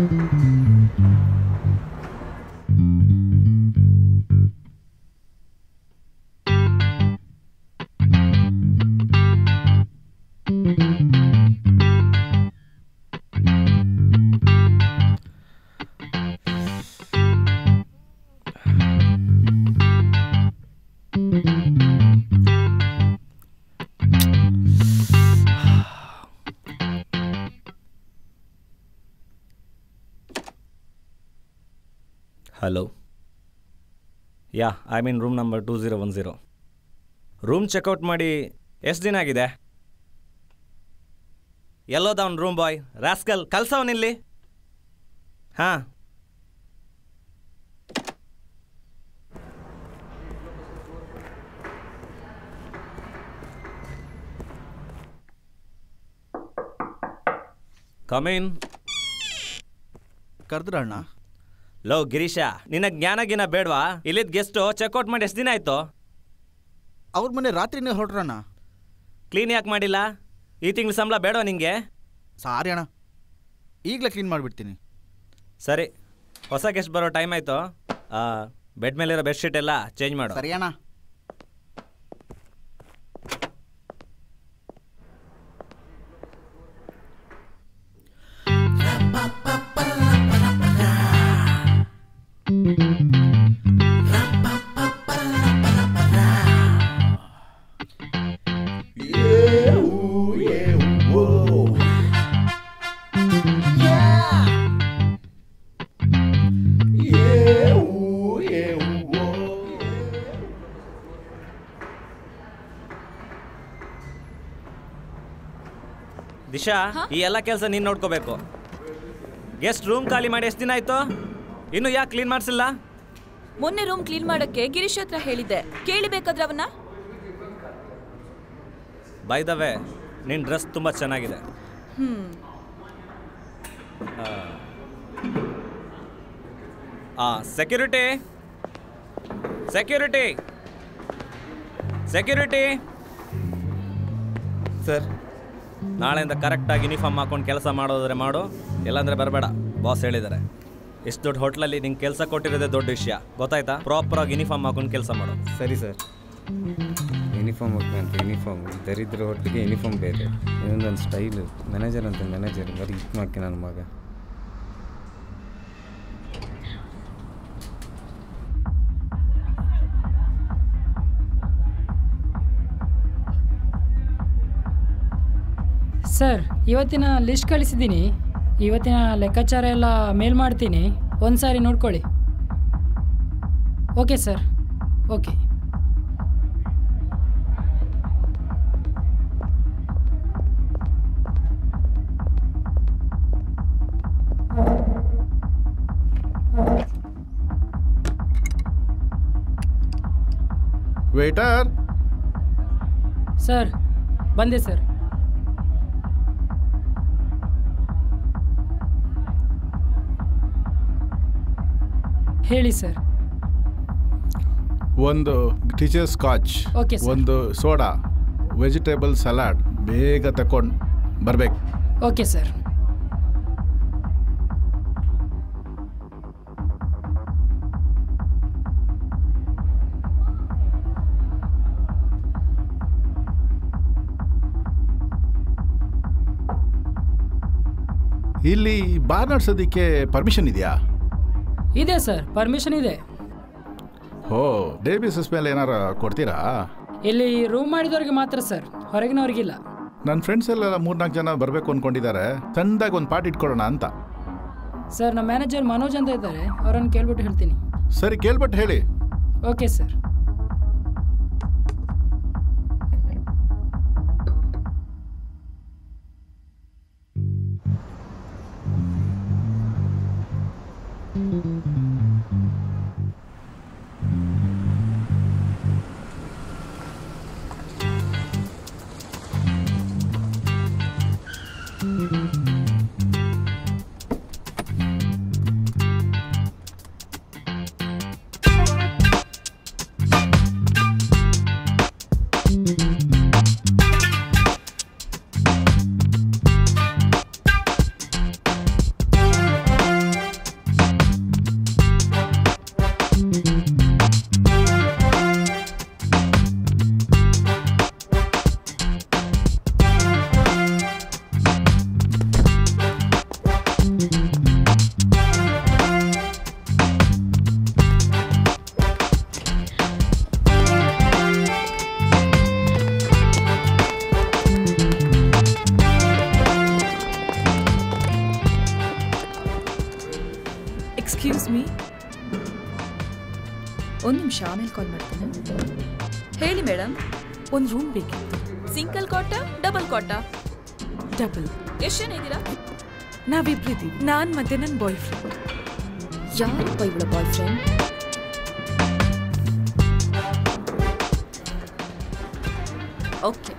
Hello yeah I mean room number two zero one zero room checkout ಮಾಡಿ ಎಷ್ಟು ದಿನ ಆಗಿದೆ ಎಲ್ಲೋದವನ್ ರೂಮ್ ಬಾಯ್ rascal ಕಲ್ಸವನಿಲ್ಲಿ ಹಾಂ ಕಮೀನ್ ಕರೆದ್ರ ಅಣ್ಣ ಲೋ ಗಿರೀಶ ನಿನ್ನ ಜ್ಞಾನ ಗಿನ ಬೇಡವಾ ಇಲ್ಲಿದ್ದ ಗೆಸ್ಟು ಚೆಕ್ಔಟ್ ಮಾಡಿ ಎಷ್ಟು ದಿನ ಆಯ್ತು ಅವ್ರ ಮನೆ ರಾತ್ರಿನೇ ಹೊರಟ್ರಣ್ಣ ಕ್ಲೀನ್ ಯಾಕೆ ಮಾಡಿಲ್ಲ ಈ ತಿಂಗಳ ಸಂಬಳ ಬೇಡವಾ ನಿಂಗೆ ಸಾರಿ ಅಣ್ಣ ಈಗಲೇ ಕ್ಲೀನ್ ಮಾಡಿಬಿಡ್ತೀನಿ ಸರಿ ಹೊಸ ಗೆಸ್ಟ್ ಬರೋ ಟೈಮ್ ಆಯಿತು ಬೆಡ್ ಮೇಲಿರೋ ಬೆಡ್ಶೀಟ್ ಎಲ್ಲ ಚೇಂಜ್ ಮಾಡು ಸರಿ ಅಣ್ಣ ದಿಶಾ ಈ ಎಲ್ಲ ಕೆಲಸ ನೀನು ನೋಡ್ಕೋಬೇಕು ಗೆಸ್ಟ್ ರೂಮ್ ಖಾಲಿ ಮಾಡಿ ಎಷ್ಟು ದಿನ ಆಯಿತು ಇನ್ನು ಯಾಕೆ ಕ್ಲೀನ್ ಮಾಡಿಸಿಲ್ಲ ಮೊನ್ನೆ ರೂಮ್ ಕ್ಲೀನ್ ಮಾಡಕ್ಕೆ ಗಿರೀಶ್ ಹತ್ರ ಹೇಳಿದ್ದೆ ಕೇಳಿಬೇಕಾದ್ರೆ ಅವನ್ನ ಬೈ ದ ವೇ ನಿನ್ನ ಡ್ರೆಸ್ ತುಂಬ ಚೆನ್ನಾಗಿದೆ ಹ್ಮ್ ಆ ಸೆಕ್ಯೂರಿಟಿ ಸೆಕ್ಯೂರಿಟಿ ಸೆಕ್ಯೂರಿಟಿ ಸರ್ ನಾಳೆಯಿಂದ ಕರೆಕ್ಟಾಗಿ ಯೂನಿಫಾರ್ಮ್ ಹಾಕೊಂಡು ಕೆಲಸ ಮಾಡೋದ್ರೆ ಮಾಡು ಇಲ್ಲಾಂದ್ರೆ ಬರಬೇಡ ಬಾಸ್ ಹೇಳಿದ್ದಾರೆ ಇಷ್ಟು ದೊಡ್ಡ ಹೋಟ್ಲಲ್ಲಿ ನಿಂಗೆ ಕೆಲಸ ಕೊಟ್ಟಿರೋದೇ ದೊಡ್ಡ ವಿಷಯ ಗೊತ್ತಾಯ್ತಾ ಪ್ರಾಪರಾಗಿ ಯೂನಿಫಾರ್ಮ್ ಹಾಕೊಂಡು ಕೆಲಸ ಮಾಡು ಸರಿ ಸರ್ ಯೂನಿಫಾರ್ಮ್ ಹಾಕ್ಬೇಕಂತ ಯೂನಿಫಾರ್ಮ್ ದರಿದ್ರ ಹೊಟ್ಟಿಗೆ ಯೂನಿಫಾರ್ಮ್ ಬೇರೆ ಇದೊಂದೊಂದು ಸ್ಟೈಲು ಮ್ಯಾನೇಜರ್ ಅಂತ ಮ್ಯಾನೇಜರ್ ಬರೀ ಇದು ಮಾಡ್ಕೆ ನನ್ನ ಮಗ ಸರ್ ಇವತ್ತಿನ ಲಿಸ್ಟ್ ಕಳಿಸಿದ್ದೀನಿ ಇವತ್ತಿನ ಲೆಕ್ಕಾಚಾರ ಎಲ್ಲ ಮೇಲ್ ಮಾಡ್ತೀನಿ ಒಂದು ಸಾರಿ ನೋಡ್ಕೊಳ್ಳಿ okay sir okay waiter sir ಬಂದೆ ಸರ್ ಹೇಳಿ ಸರ್ ಒಂದು ಟೀಚರ್ ಸ್ಕಾಚ್ Okay, sir. ಒಂದು ಸೋಡಾ ವೆಜಿಟೇಬಲ್ ಸಲಾಡ್ ಬೇಗ ತಕೊಂಡು ಬರ್ಬೇಕು ಓಕೆ ಸರ್ ಇಲ್ಲಿ ಬಾರ್ ನಡೆಸೋದಕ್ಕೆ ಪರ್ಮಿಷನ್ ಇದೆಯಾ ಇದೆ ಸರ್ ಪರ್ಮಿಷನ್ ಇದೆ ಓ ಡೇ ಬೇಸಿಸ್ ಮೇಲೆ ಏನಾರ ಕೊಡ್ತೀರಾ ಇಲ್ಲಿ ರೂಮ್ ಮಾಡಿದವ್ರಿಗೆ ಮಾತ್ರ ಸರ್ ಹೊರಗಿನವ್ರಿಗಿಲ್ಲ ನನ್ನ ಫ್ರೆಂಡ್ಸ್ ಎಲ್ಲ ಮೂರ್ನಾಲ್ಕು ಜನ ಬರಬೇಕು ಅಂದ್ಕೊಂಡಿದ್ದಾರೆ ಸಣ್ಣದಾಗಿ ಒಂದು ಪಾರ್ಟಿ ಇಟ್ಕೊಳ್ಳೋಣ ಅಂತ ಸರ್ ನಮ್ಮ ಮ್ಯಾನೇಜರ್ ಮನೋಜ್ ಅಂತ ಇದ್ದಾರೆ ಅವರನ್ನು ಕೇಳ್ಬಿಟ್ಟು ಹೇಳ್ತೀನಿ ಸರಿ ಕೇಳ್ಬಿಟ್ಟು ಹೇಳಿ ಓಕೆ ಸರ್ ಎಕ್ಸ್ಕ್ಯೂಸ್ ಮೀ ಒಂದು ನಿಮಿಷ ಆಮೇಲೆ ಕಾಲ್ ಮಾಡ್ತೀನಿ ಹೇಳಿ ಮೇಡಮ್ ಒಂದು ರೂಮ್ ಬೇಕಿತ್ತು ಸಿಂಗಲ್ ಕಾಟ ಡಬಲ್ ಕಾಟ ಡಬಲ್ ಎಷ್ಟು ಜನ ಇದ್ದೀರಾ ನಾವಿಬ್ರಿದ್ದೀವಿ ನಾನು ಮತ್ತೆ ನನ್ನ ಬಾಯ್ ಫ್ರೆಂಡ್ ಯಾರಪ್ಪ ಇವಳ ಬಾಯ್ ಫ್ರೆಂಡ್ ಓಕೆ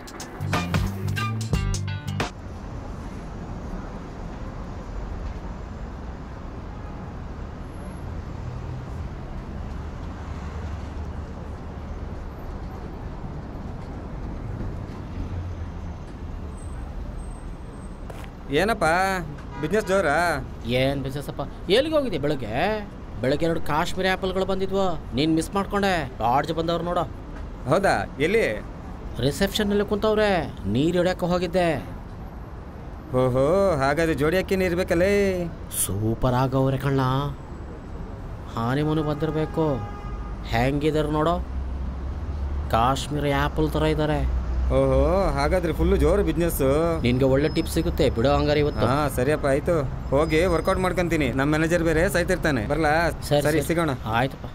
ಏನಪ್ಪ ಬಿಸ್ನೆಸ್ ಜೋರಾ ಏನು ಬಿಸ್ನೆಸ್ಸಪ್ಪ ಎಲ್ಲಿಗೆ ಹೋಗಿದ್ದೆ ಬೆಳಗ್ಗೆ ಬೆಳಗ್ಗೆ ಎರಡು ಕಾಶ್ಮೀರಿ ಆ್ಯಪಲ್ಗಳು ಬಂದಿದ್ವು ನೀನು ಮಿಸ್ ಮಾಡ್ಕೊಂಡೆ ಲಾಡ್ಜ್ ಬಂದವ್ರು ನೋಡೋ ಹೌದಾ ಎಲ್ಲಿ ರಿಸೆಪ್ಷನ್ನಲ್ಲಿ ಕುಂತವ್ರೆ ನೀರು ಹಿಡಿಯಕ್ಕೆ ಹೋಗಿದ್ದೆ ಓಹೋ ಹಾಗಾದ್ರೆ ಜೋಡಿ ಅಕ್ಕಿನೇ ಇರ್ಬೇಕಲ್ಲೇ ಸೂಪರ್ ಆಗವ್ರೆ ಕಣ್ಣ ಹಾನಿಮೂನು ಬಂದಿರಬೇಕು ಹೆಂಗಿದಾರೆ ನೋಡೋ ಕಾಶ್ಮೀರಿ ಆ್ಯಪಲ್ ಥರ ಇದ್ದಾರೆ ಓಹೋ ಹಾಗಾದ್ರೆ ಫುಲ್ಲು ಜೋರು ಬಿಸ್ನೆಸ್ಸು ನಿನ್ಗೆ ಒಳ್ಳೆ ಟಿಪ್ಸ್ ಸಿಗುತ್ತೆ ಬಿಡೋ ಹಂಗಾರೆ ಇವತ್ತು ಹಾ ಸರಿಯಪ್ಪ ಆಯ್ತು ಹೋಗಿ ವರ್ಕೌಟ್ ಮಾಡ್ಕೊಂತೀನಿ ನಮ್ಮ ಮ್ಯಾನೇಜರ್ ಬೇರೆ ಸಾಯ್ತಿರ್ತಾನೆ ಬರ್ಲಾ ಸರಿ ಸಿಗೋಣ ಆಯ್ತಪ್ಪ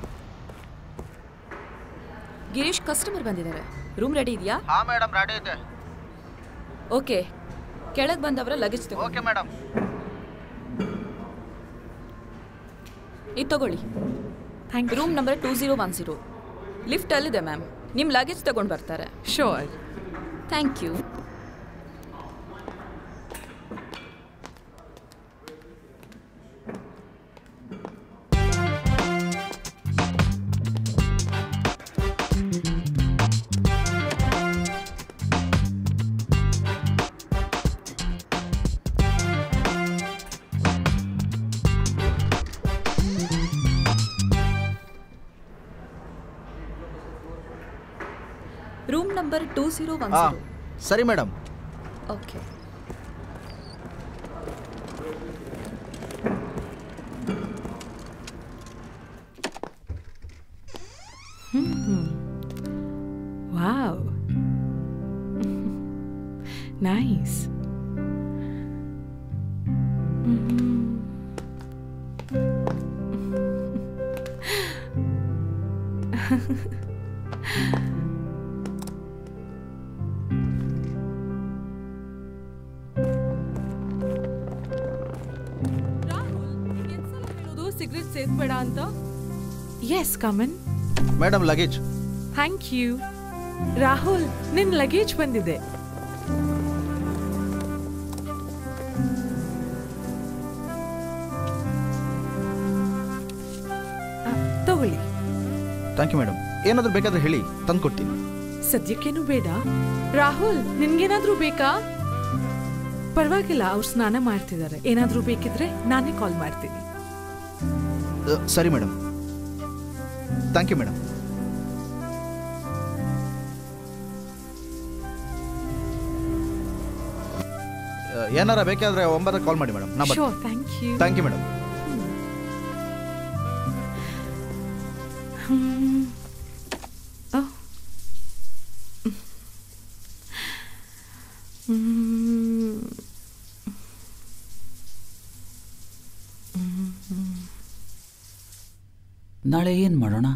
ಗಿರೀಶ್ ಕಸ್ಟಮರ್ ಬಂದಿದ್ದಾರೆ ರೂಮ್ ರೆಡಿ ಇದೆಯಾ ಹಾಂ ಮೇಡಮ್ ರೆಡಿ ಇದೆ ಓಕೆ ಕೆಳಗೆ ಬಂದವರ ಲಗೇಜ್ ತಗೋ ಓಕೆ ಮೇಡಮ್ ಇದು ತಗೊಳ್ಳಿ thank room number two zero one zero ಲಿಫ್ಟಲ್ಲಿದೆ ಮ್ಯಾಮ್ ನಿಮ್ಮ ಲಗೇಜ್ ತಗೊಂಡು ಬರ್ತಾರೆ sure thank you room number two zero one ಹಾಂ ಜೀರೋ ಸರಿ madam okay wow nice cigarette ಸೇದ್ಬೇಡ ಅಂತ yes come on madam luggage thank you Rahul ನಿನ್ ಲಗೇಜ್ ಬಂದಿದೆ ಆ, ತಗೊಳ್ಳಿ ಥ್ಯಾಂಕ್ ಯು ಮೇಡಮ್ ಏನಾದರೂ ಬೇಕಾದ್ರೆ ಹೇಳಿ ತಂದು ಕೊಡ್ತೀನಿ ಸದ್ಯಕ್ಕೇನು ಬೇಡ ರಾಹುಲ್ ನಿನ್ಗೇನಾದ್ರೂ ಬೇಕಾ ಪರವಾಗಿಲ್ಲ ಅವ್ರು ಸ್ನಾನ ಮಾಡ್ತಿದ್ದಾರೆ ಏನಾದ್ರೂ ಬೇಕಿದ್ರೆ ನಾನೇ ಕಾಲ್ ಮಾಡ್ತೀನಿ ಅ, ಸರಿ ಮೇಡಮ್ ಥ್ಯಾಂಕ್ ಯು ಮೇಡಮ್ ಏನಾರ ಬೇಕಾದ್ರೆ ಒಂಬತ್ತಕ್ಕೆ ಕಾಲ್ ಮಾಡಿ ಮೇಡಮ್ ನಾ sure thank you thank you madam नाले ಏನ್ ಮಾಡೋಣ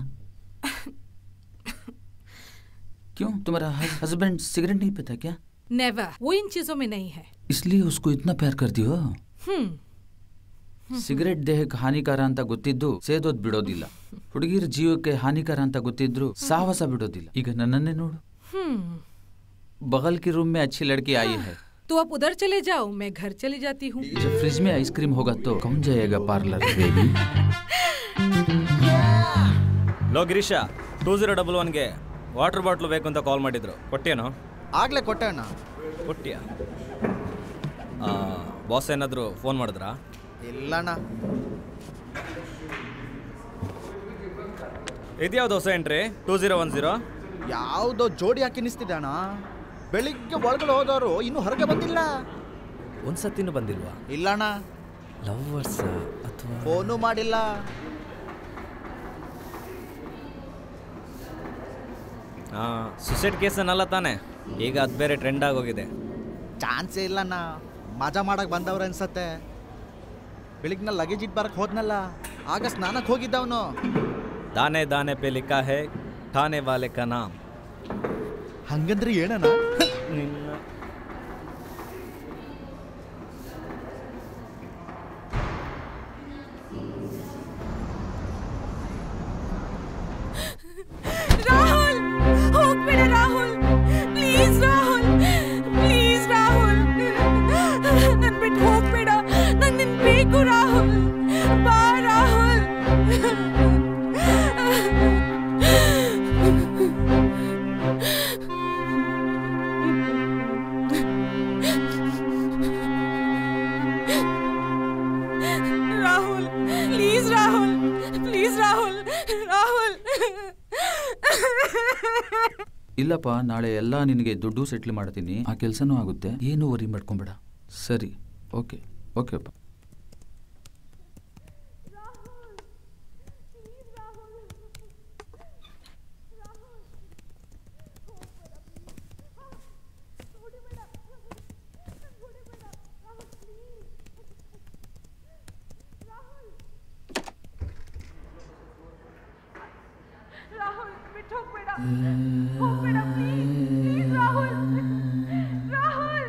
क्यों तुम्हारा हस्बैंड सिगरेट नहीं पीता क्या नेवर वो इन चीजों में नहीं है इसलिए उसको इतना प्यार करती हो ಹ್ಮ್ ಸಿಗರೆಟ್ ದೇಹಕ್ಕೆ ಹಾನಿಕಾರ ಅಂತ ಗೊತ್ತಿದ್ದು ಸೇದೋದ್ ಬಿಡೋದಿಲ್ಲ ಹುಡುಗಿರ ಜೀವಕ್ಕೆ ಹಾನಿಕಾರ ಅಂತ ಗೊತ್ತಿದ್ರು ಸಾಹಸ ಬಿಡೋದಿಲ್ಲ ಈಗ ನನ್ನನ್ನೇ ನೋಡು हम्म बगल की रूम में अच्छी लड़की आई है तो आप उधर चले जाओ मैं घर चली जाती हूँ जब फ्रिज में आइसक्रीम होगा तो कौन जाएगा पार्लर बेबी ಲೋ ಗಿರೀಶ ಟೂ ಜೀರೋ ಡಬಲ್ ಒನ್ಗೆ ವಾಟರ್ ಬಾಟ್ಲು ಬೇಕು ಅಂತ ಕಾಲ್ ಮಾಡಿದ್ರು ಕೊಟ್ಟೇನೋ ಆಗ್ಲೇ ಕೊಟ್ಟೆ ಅಣ್ಣ ಕೊಟ್ಟಿಯಾ ಬಾಸ್ ಏನಾದರೂ ಫೋನ್ ಮಾಡಿದ್ರಾ ಇಲ್ಲಣ್ಣ ಇದ್ಯಾವ್ದು ಹೊಸ entry two zero one zero ಯಾವುದೋ ಜೋಡಿ ಹಾಕಿ ನಿಸ್ತಿದೆ ಅಣ್ಣ ಬೆಳಿಗ್ಗೆ ಒಳಗಡೆ ಹೋದವರು ಇನ್ನೂ ಹೊರಗೆ ಬಂದಿಲ್ಲ ಒಂದು ಸತಿನೂ ಬಂದಿಲ್ವಾ ಇಲ್ಲಣ್ಣ ಲವ್ವರ್ಸ್ ಅಥವಾ ಫೋನು ಮಾಡಿಲ್ಲ ಹಾಂ ಸುಸೈಡ್ ಕೇಸನ್ನಲ್ಲ ತಾನೆ ಈಗ ಅದು ಬೇರೆ ಟ್ರೆಂಡ್ ಆಗೋಗಿದೆ ಚಾನ್ಸೇ ಇಲ್ಲಣ್ಣ ಮಜಾ ಮಾಡಕ್ ಬಂದವ್ರು ಅನ್ಸತ್ತೆ ಬೆಳಿಗ್ನಲ್ಲಿ ಲಗೇಜ್ ಇಟ್ಟು ಬರಕ್ ಹೋದ್ನಲ್ಲ ಆಗ ಸ್ನಾನಕ್ಕೆ ಹೋಗಿದ್ದವನು दाने दाने पे लिखा है खाने वाले का नाम ಹಂಗಂದ್ರೆ ಏನಣ್ಣ ನಿನ್ನ ರಾಹುಲ್ ಹೋಗ್ಬೇಡ ರಾಹುಲ್ ಪ್ಲೀಸ್ ರಾಹುಲ್ ಪ್ಲೀಸ್ ರಾಹುಲ್ ನನ್ ಬಿಟ್ಟು ಹೋಗ್ಬೇಡ ನನ್ ನಿನ್ ಬೇಕು ರಾಹುಲ್ ಬಾ ರಾಹುಲ್ ರಾಹುಲ್ ಪ್ಲೀಸ್ ರಾಹುಲ್ ಪ್ಲೀಸ್ ರಾಹುಲ್ ರಾಹುಲ್ ಇಲ್ಲಪ್ಪ ನಾಳೆ ಎಲ್ಲ ನಿನಗೆ ದುಡ್ಡು ಸೆಟ್ಲ್ ಮಾಡ್ತೀನಿ ಆ ಕೆಲಸನೂ ಆಗುತ್ತೆ ಏನು ವರಿ ಮಾಡ್ಕೊಂಬೇಡ ಸರಿ ಓಕೆ ಓಕೆಪ್ಪ ರಾಹುಲ್ ಬಿಟ್ಟು ಹೋಗ್ಬೇಡ ಹೋಗ್ಬೇಡ please please Rahul Rahul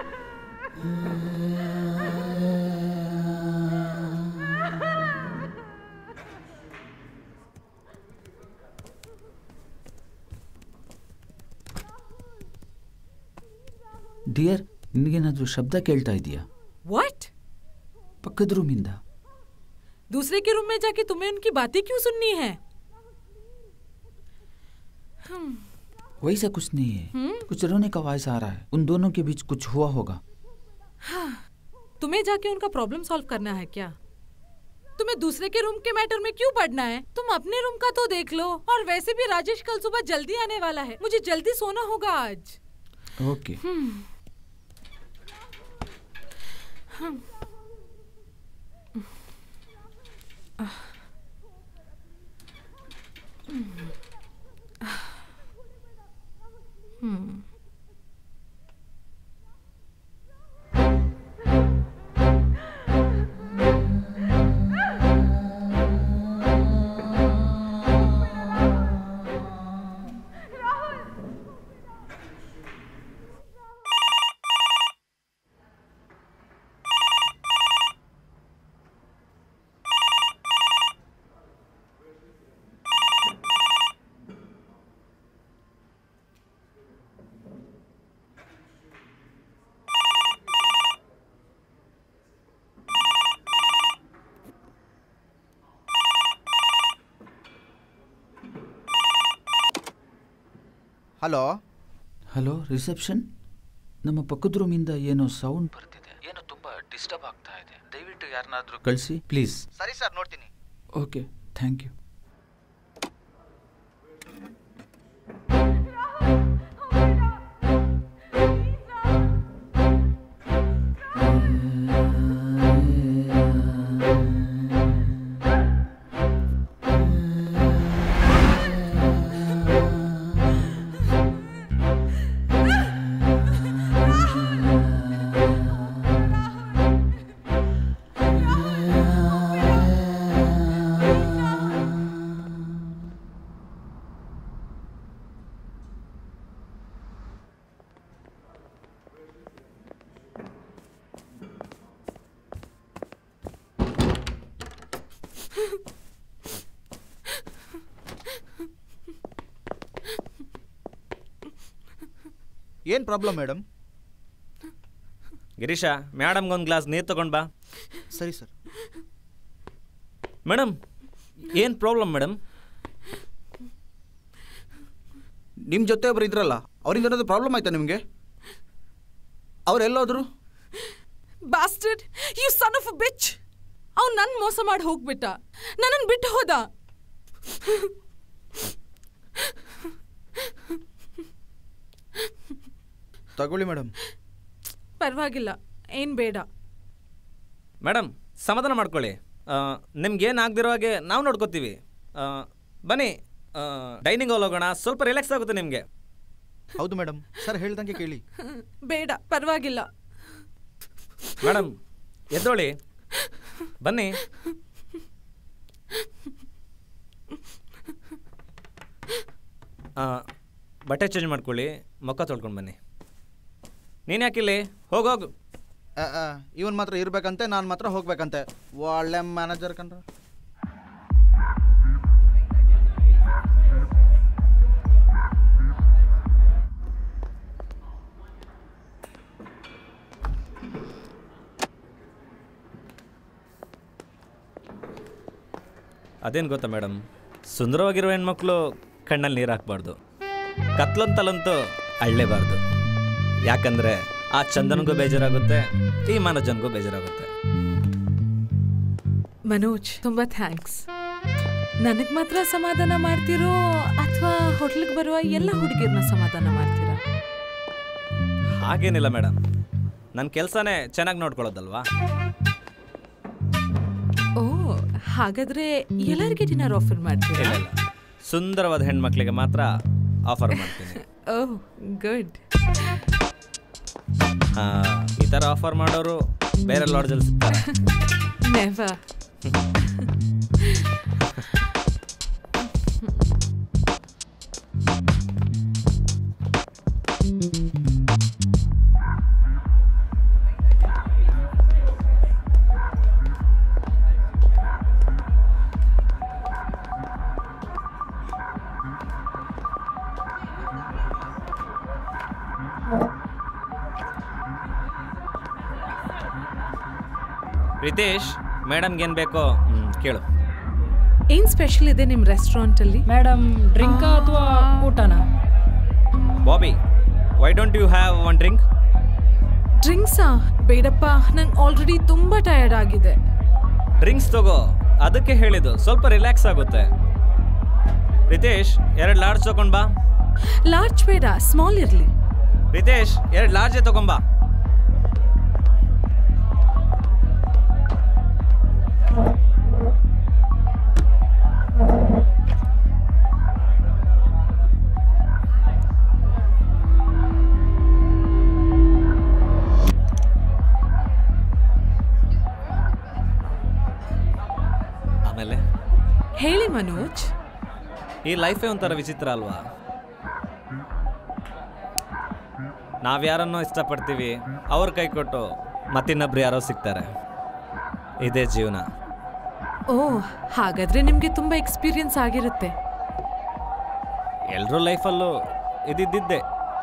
dear ನಿನಗೇನಾದರೂ ಶಬ್ದ ಕೇಳ್ತಾ ಇದೆಯಾ व्हाट ಪಕ್ಕದ ರೂಮಿಂದ दूसरे के रूम में जाके तुम्हें उनकी बातें क्यों सुननी है वैसा कुछ नहीं है कुछ रोने का आवाज आ रहा है उन दोनों के बीच कुछ हुआ होगा तुम्हें जाके उनका प्रॉब्लम सॉल्व करना है क्या तुम्हें दूसरे के रूम के मैटर में क्यों पढ़ना है तुम अपने रूम का तो देख लो और वैसे भी राजेश कल सुबह जल्दी आने वाला है मुझे जल्दी सोना होगा आज ओके ಹಲೋ ಹಲೋ ರಿಸೆಪ್ಷನ್ ನಮ್ಮ ಪಕ್ಕದ ರೂಮಿಂದ ಏನೋ ಸೌಂಡ್ ಬರ್ತಿದೆ ಏನೋ ತುಂಬಾ ಡಿಸ್ಟರ್ಬ್ ಆಗ್ತಾ ಇದೆ ದಯವಿಟ್ಟು ಯಾರನ್ನಾದ್ರೂ ಕಳಿಸಿ ಪ್ಲೀಸ್ ಸರಿ ಸರ್ ನೋಡ್ತೀನಿ ಓಕೆ ಥ್ಯಾಂಕ್ ಯು ಏನು ಪ್ರಾಬ್ಲಮ್ ಮೇಡಮ್ ಗಿರೀಶ ಮೇಡಮ್ಗೆ ಒಂದು ಗ್ಲಾಸ್ ನೀರು ತಗೊಂಡು ಬಾ ಸರಿ ಸರ್ ಮೇಡಮ್ ಏನು ಪ್ರಾಬ್ಲಮ್ ಮೇಡಮ್ ನಿಮ್ಮ ಜೊತೆ ಒಬ್ರು ಇದ್ರಲ್ಲ ಅವರಿಂದ ಏನಾದರೂ ಪ್ರಾಬ್ಲಮ್ ಆಯ್ತಾ ನಿಮಗೆ ಅವ್ರು ಎಲ್ಲೋದ್ರು bastard you son of bitch ಅವ್ನು ನನ್ ಮೋಸ ಮಾಡಿ ಹೋಗ್ಬಿಟ್ಟ ನನ್ನನ್ನು ಬಿಟ್ಟು ಹೋದ ತಗೊಳ್ಳಿ ಮೇಡಮ್ ಪರವಾಗಿಲ್ಲ ಏನ್ ಬೇಡ ಮೇಡಮ್ ಸಮಾಧಾನ ಮಾಡ್ಕೊಳ್ಳಿ ನಿಮ್ಗೇನು ಆಗದಿರೋ ಹಾಗೆ ನಾವು ನೋಡ್ಕೋತೀವಿ ಆ, ಬನ್ನಿ ಡೈನಿಂಗ್ ಹಾಲ್ ಹೋಗೋಣ ಸ್ವಲ್ಪ ರಿಲ್ಯಾಕ್ಸ್ ಆಗುತ್ತೆ ನಿಮಗೆ ಹೌದು ಮೇಡಮ್ ಸರ್ ಹೇಳ್ದಂಗೆ ಕೇಳಿ ಬೇಡ ಪರವಾಗಿಲ್ಲ ಮೇಡಮ್ ಎದ್ದೋಳಿ ಬನ್ನಿ ಬಟ್ಟೆ ಚೇಂಜ್ ಮಾಡ್ಕೊಳ್ಳಿ ಮುಖ ತೊಳ್ಕೊಂಡು ಬನ್ನಿ ನೀನು ಯಾಕಿಲ್ಲಿ ಹೋಗೋಗು ಇವನ್ ಮಾತ್ರ ಇರ್ಬೇಕಂತೆ ನಾನು ಮಾತ್ರ ಹೋಗ್ಬೇಕಂತೆ ಒಳ್ಳೆ ಮ್ಯಾನೇಜರ್ ಕಣ್ರ ಅದೇನು ಗೊತ್ತಾ ಮೇಡಮ್ ಸುಂದರವಾಗಿರೋ ಹೆಣ್ಮಕ್ಳು ಕಣ್ಣಲ್ಲಿ ನೀರು ಹಾಕ್ಬಾರ್ದು ಕತ್ಲಂತಲಂತೂ ಅಳ್ಳೇಬಾರ್ದು ಯಾಕಂದರೆ ಆ ಚಂದನ್ಗೂ ಬೇಜಾರಾಗುತ್ತೆ ಈ ಮನೋಜನ್ಗೂ ಬೇಜಾರಾಗುತ್ತೆ ಮನೋಜ್ ತುಂಬಾ ಥ್ಯಾಂಕ್ಸ್ ನನಗ್ ಮಾತ್ರ ಸಮಾಧಾನ ಮಾಡ್ತಿರೋ ಅಥವಾ ಹೋಟ್ಲಿಗೆ ಬರುವ ಎಲ್ಲ ಹುಡುಗಿರ್ನ ಸಮಾಧಾನ ಮಾಡ್ತೀರಾ ಹಾಗೇನಿಲ್ಲ ಮೇಡಮ್ ನನ್ನ ಕೆಲಸನೇ ಚೆನ್ನಾಗಿ ನೋಡ್ಕೊಳ್ಳೋದಲ್ವಾ ಓ ಹಾಗಾದ್ರೆ ಎಲ್ಲರಿಗೆ ಡಿನ್ನರ್ ಆಫರ್ ಮಾಡ್ತೀರಾ ಇಲ್ಲ ಇಲ್ಲ ಸುಂದರವಾದ ಹೆಣ್ಮಕ್ಳಿಗೆ ಮಾತ್ರ ಆಫರ್ ಮಾಡ್ತೀನಿ ಓ ಗುಡ್ ಹಾಂ ಈ ಥರ ಆಫರ್ ಮಾಡೋರು ಬೇರೆ ಲಾಡ್ಜಲ್ಲಿ ಸಿಗ್ತಾರೆ ನೆವರ್ ರಿತೇಶ್ ಮೇಡಮ್ಗೆ ಏನು ಬೇಕೋ ಹ್ಮ್, ಕೇಳು ಏನ್ ಸ್ಪೆಷಲ್ ಇದೆ ನಿಮ್ ರೆಸ್ಟೋರೆಂಟ್ ಅಲ್ಲಿ ಮೇಡಮ್ ಡ್ರಿಂಕಾ ಅಥವಾ ಊಟನಾ Bobby why don't you have one drink ಡ್ರಿಂಕ್ಸಾ ಬೇಡಪ್ಪ ನಂಗೆ ಆಲ್ರೆಡಿ ತುಂಬಾ ಟಯರ್ಡ್ ಆಗಿದೆ ಡ್ರಿಂಕ್ಸ್ ತಗೋ ಅದಕ್ಕೆ ಹೇಳಿದ್ದು ಸ್ವಲ್ಪ ರಿಲ್ಯಾಕ್ಸ್ ಆಗುತ್ತೆ ರಿತೇಶ್ ಎರಡು ಲಾರ್ಜ್ ತಗೊಂಡ್ ಬಾ ಲಾರ್ಜ್ ಬೇಡ ಸ್ಮಾಲ್ ಇರ್ಲಿ ರಿತೇಶ್ ಎರಡು ಲಾರ್ಜೇ ತಗೊಂಬಾ ಆಮೇಲೆ ಹೇಳಿ ಮನೋಜ್ ಈ ಲೈಫೇ ಒಂಥರ ವಿಚಿತ್ರ ಅಲ್ವಾ ನಾವ್ಯಾರನ್ನೋ ಇಷ್ಟಪಡ್ತೀವಿ ಅವ್ರ ಕೈ ಕೊಟ್ಟು ಮತ್ತಿನ್ನೊಬ್ರು ಯಾರೋ ಸಿಗ್ತಾರೆ ಇದೇ ಜೀವನ ಓ ಹಾಗಾದ್ರೆ ನಿಮ್ಗೆ ತುಂಬಾ ಎಕ್ಸ್ಪೀರಿಯನ್ಸ್ ಆಗಿರುತ್ತೆ ಎಲ್ಲರೂ ಲೈಫಲ್ಲೂ ಇದಿದ್ದಿದ್ದೆ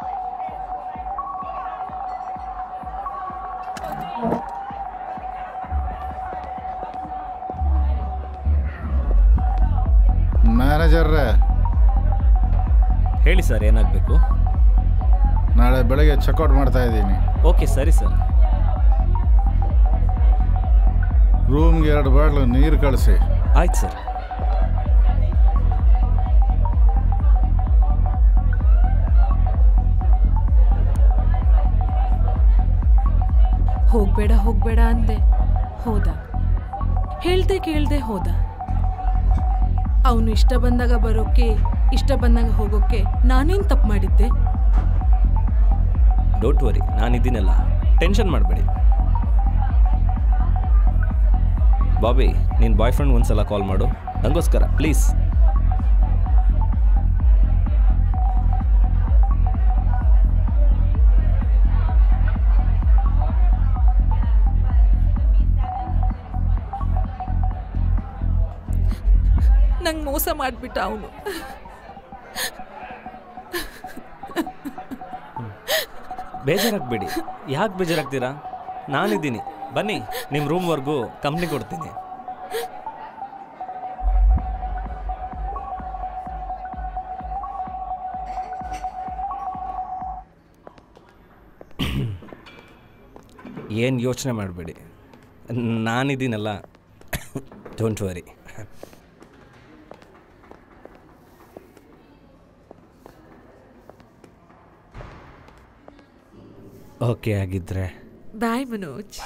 ಮ್ಯಾನೇಜರ್ರೇ ಹೇಳಿ ಸರ್ ಏನಾಗಬೇಕು ನಾಳೆ ಬೆಳಗ್ಗೆ ಚೆಕ್ಔಟ್ ಮಾಡ್ತಾ ಇದ್ದೀನಿ ಓಕೆ ಸರಿ ಸರ್ ರೂಮ್ಗೆ ಎರಡು ಬಾಟ್ಲು ನೀರು ಕಳಿಸಿ ಆಯ್ತು ಸರ್ ಹೋಗ್ಬೇಡ ಹೋಗ್ಬೇಡ ಅಂದೆ ಹೋದ ಹೇಳ್ದೆ ಕೇಳ್ದೆ ಹೋದ ಅವನು ಇಷ್ಟ ಬಂದಾಗ ಬರೋಕೆ ಇಷ್ಟ ಬಂದಾಗ ಹೋಗೋಕೆ ನಾನೇನು ತಪ್ಪು ಮಾಡಿದ್ದೆ ಡೋಂಟ್ ವರಿ ನಾನಿದ್ದೀನಲ್ಲ ಟೆನ್ಷನ್ ಮಾಡಬೇಡಿ ಬಾಬಿ ನಿನ್ನ ಬಾಯ್ ಫ್ರೆಂಡ್ ಒಂದ್ಸಲ ಕಾಲ್ ಮಾಡು ನನಗೋಸ್ಕರ ಪ್ಲೀಸ್ ನಂಗೆ ಮೋಸ ಮಾಡಿಬಿಟ್ಟ ಅವನು ಬೇಜಾರಾಗಬೇಡಿ ಯಾಕೆ ಬೇಜಾರಾಗ್ತೀರಾ ನಾನಿದ್ದೀನಿ ಬನ್ನಿ ನಿಮ್ಮ ರೂಮ್ವರೆಗೂ ಕಂಪ್ನಿ ಕೊಡ್ತೀನಿ ಏನು ಯೋಚನೆ ಮಾಡಬೇಡಿ ನಾನಿದ್ದೀನಲ್ಲ ಡೋಂಟ್ ವರಿ ಓಕೆ ಆಗಿದ್ರೆ ಬಾಯ್ ಮನೋಜ್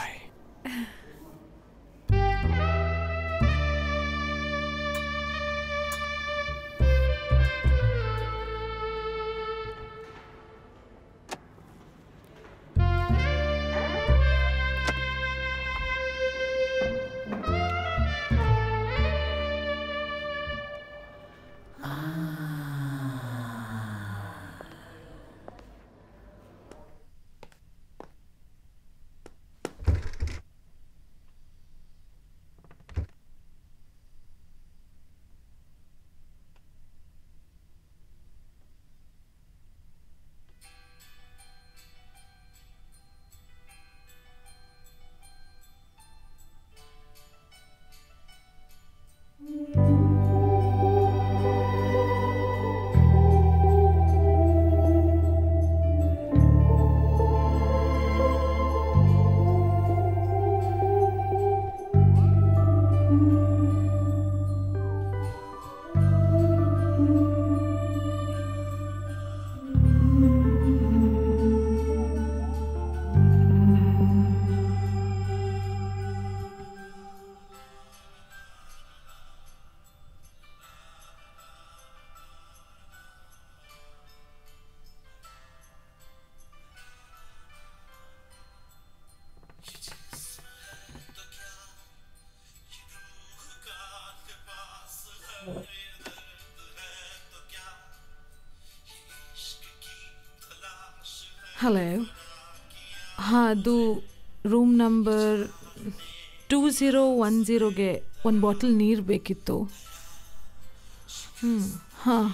ಹಲೋ ಹಾಂ ಅದು room number two zero one ಝೀರೋಗೆ ಒಂದು ಬಾಟಲ್ ನೀರು ಬೇಕಿತ್ತು ಹ್ಞೂ ಹಾಂ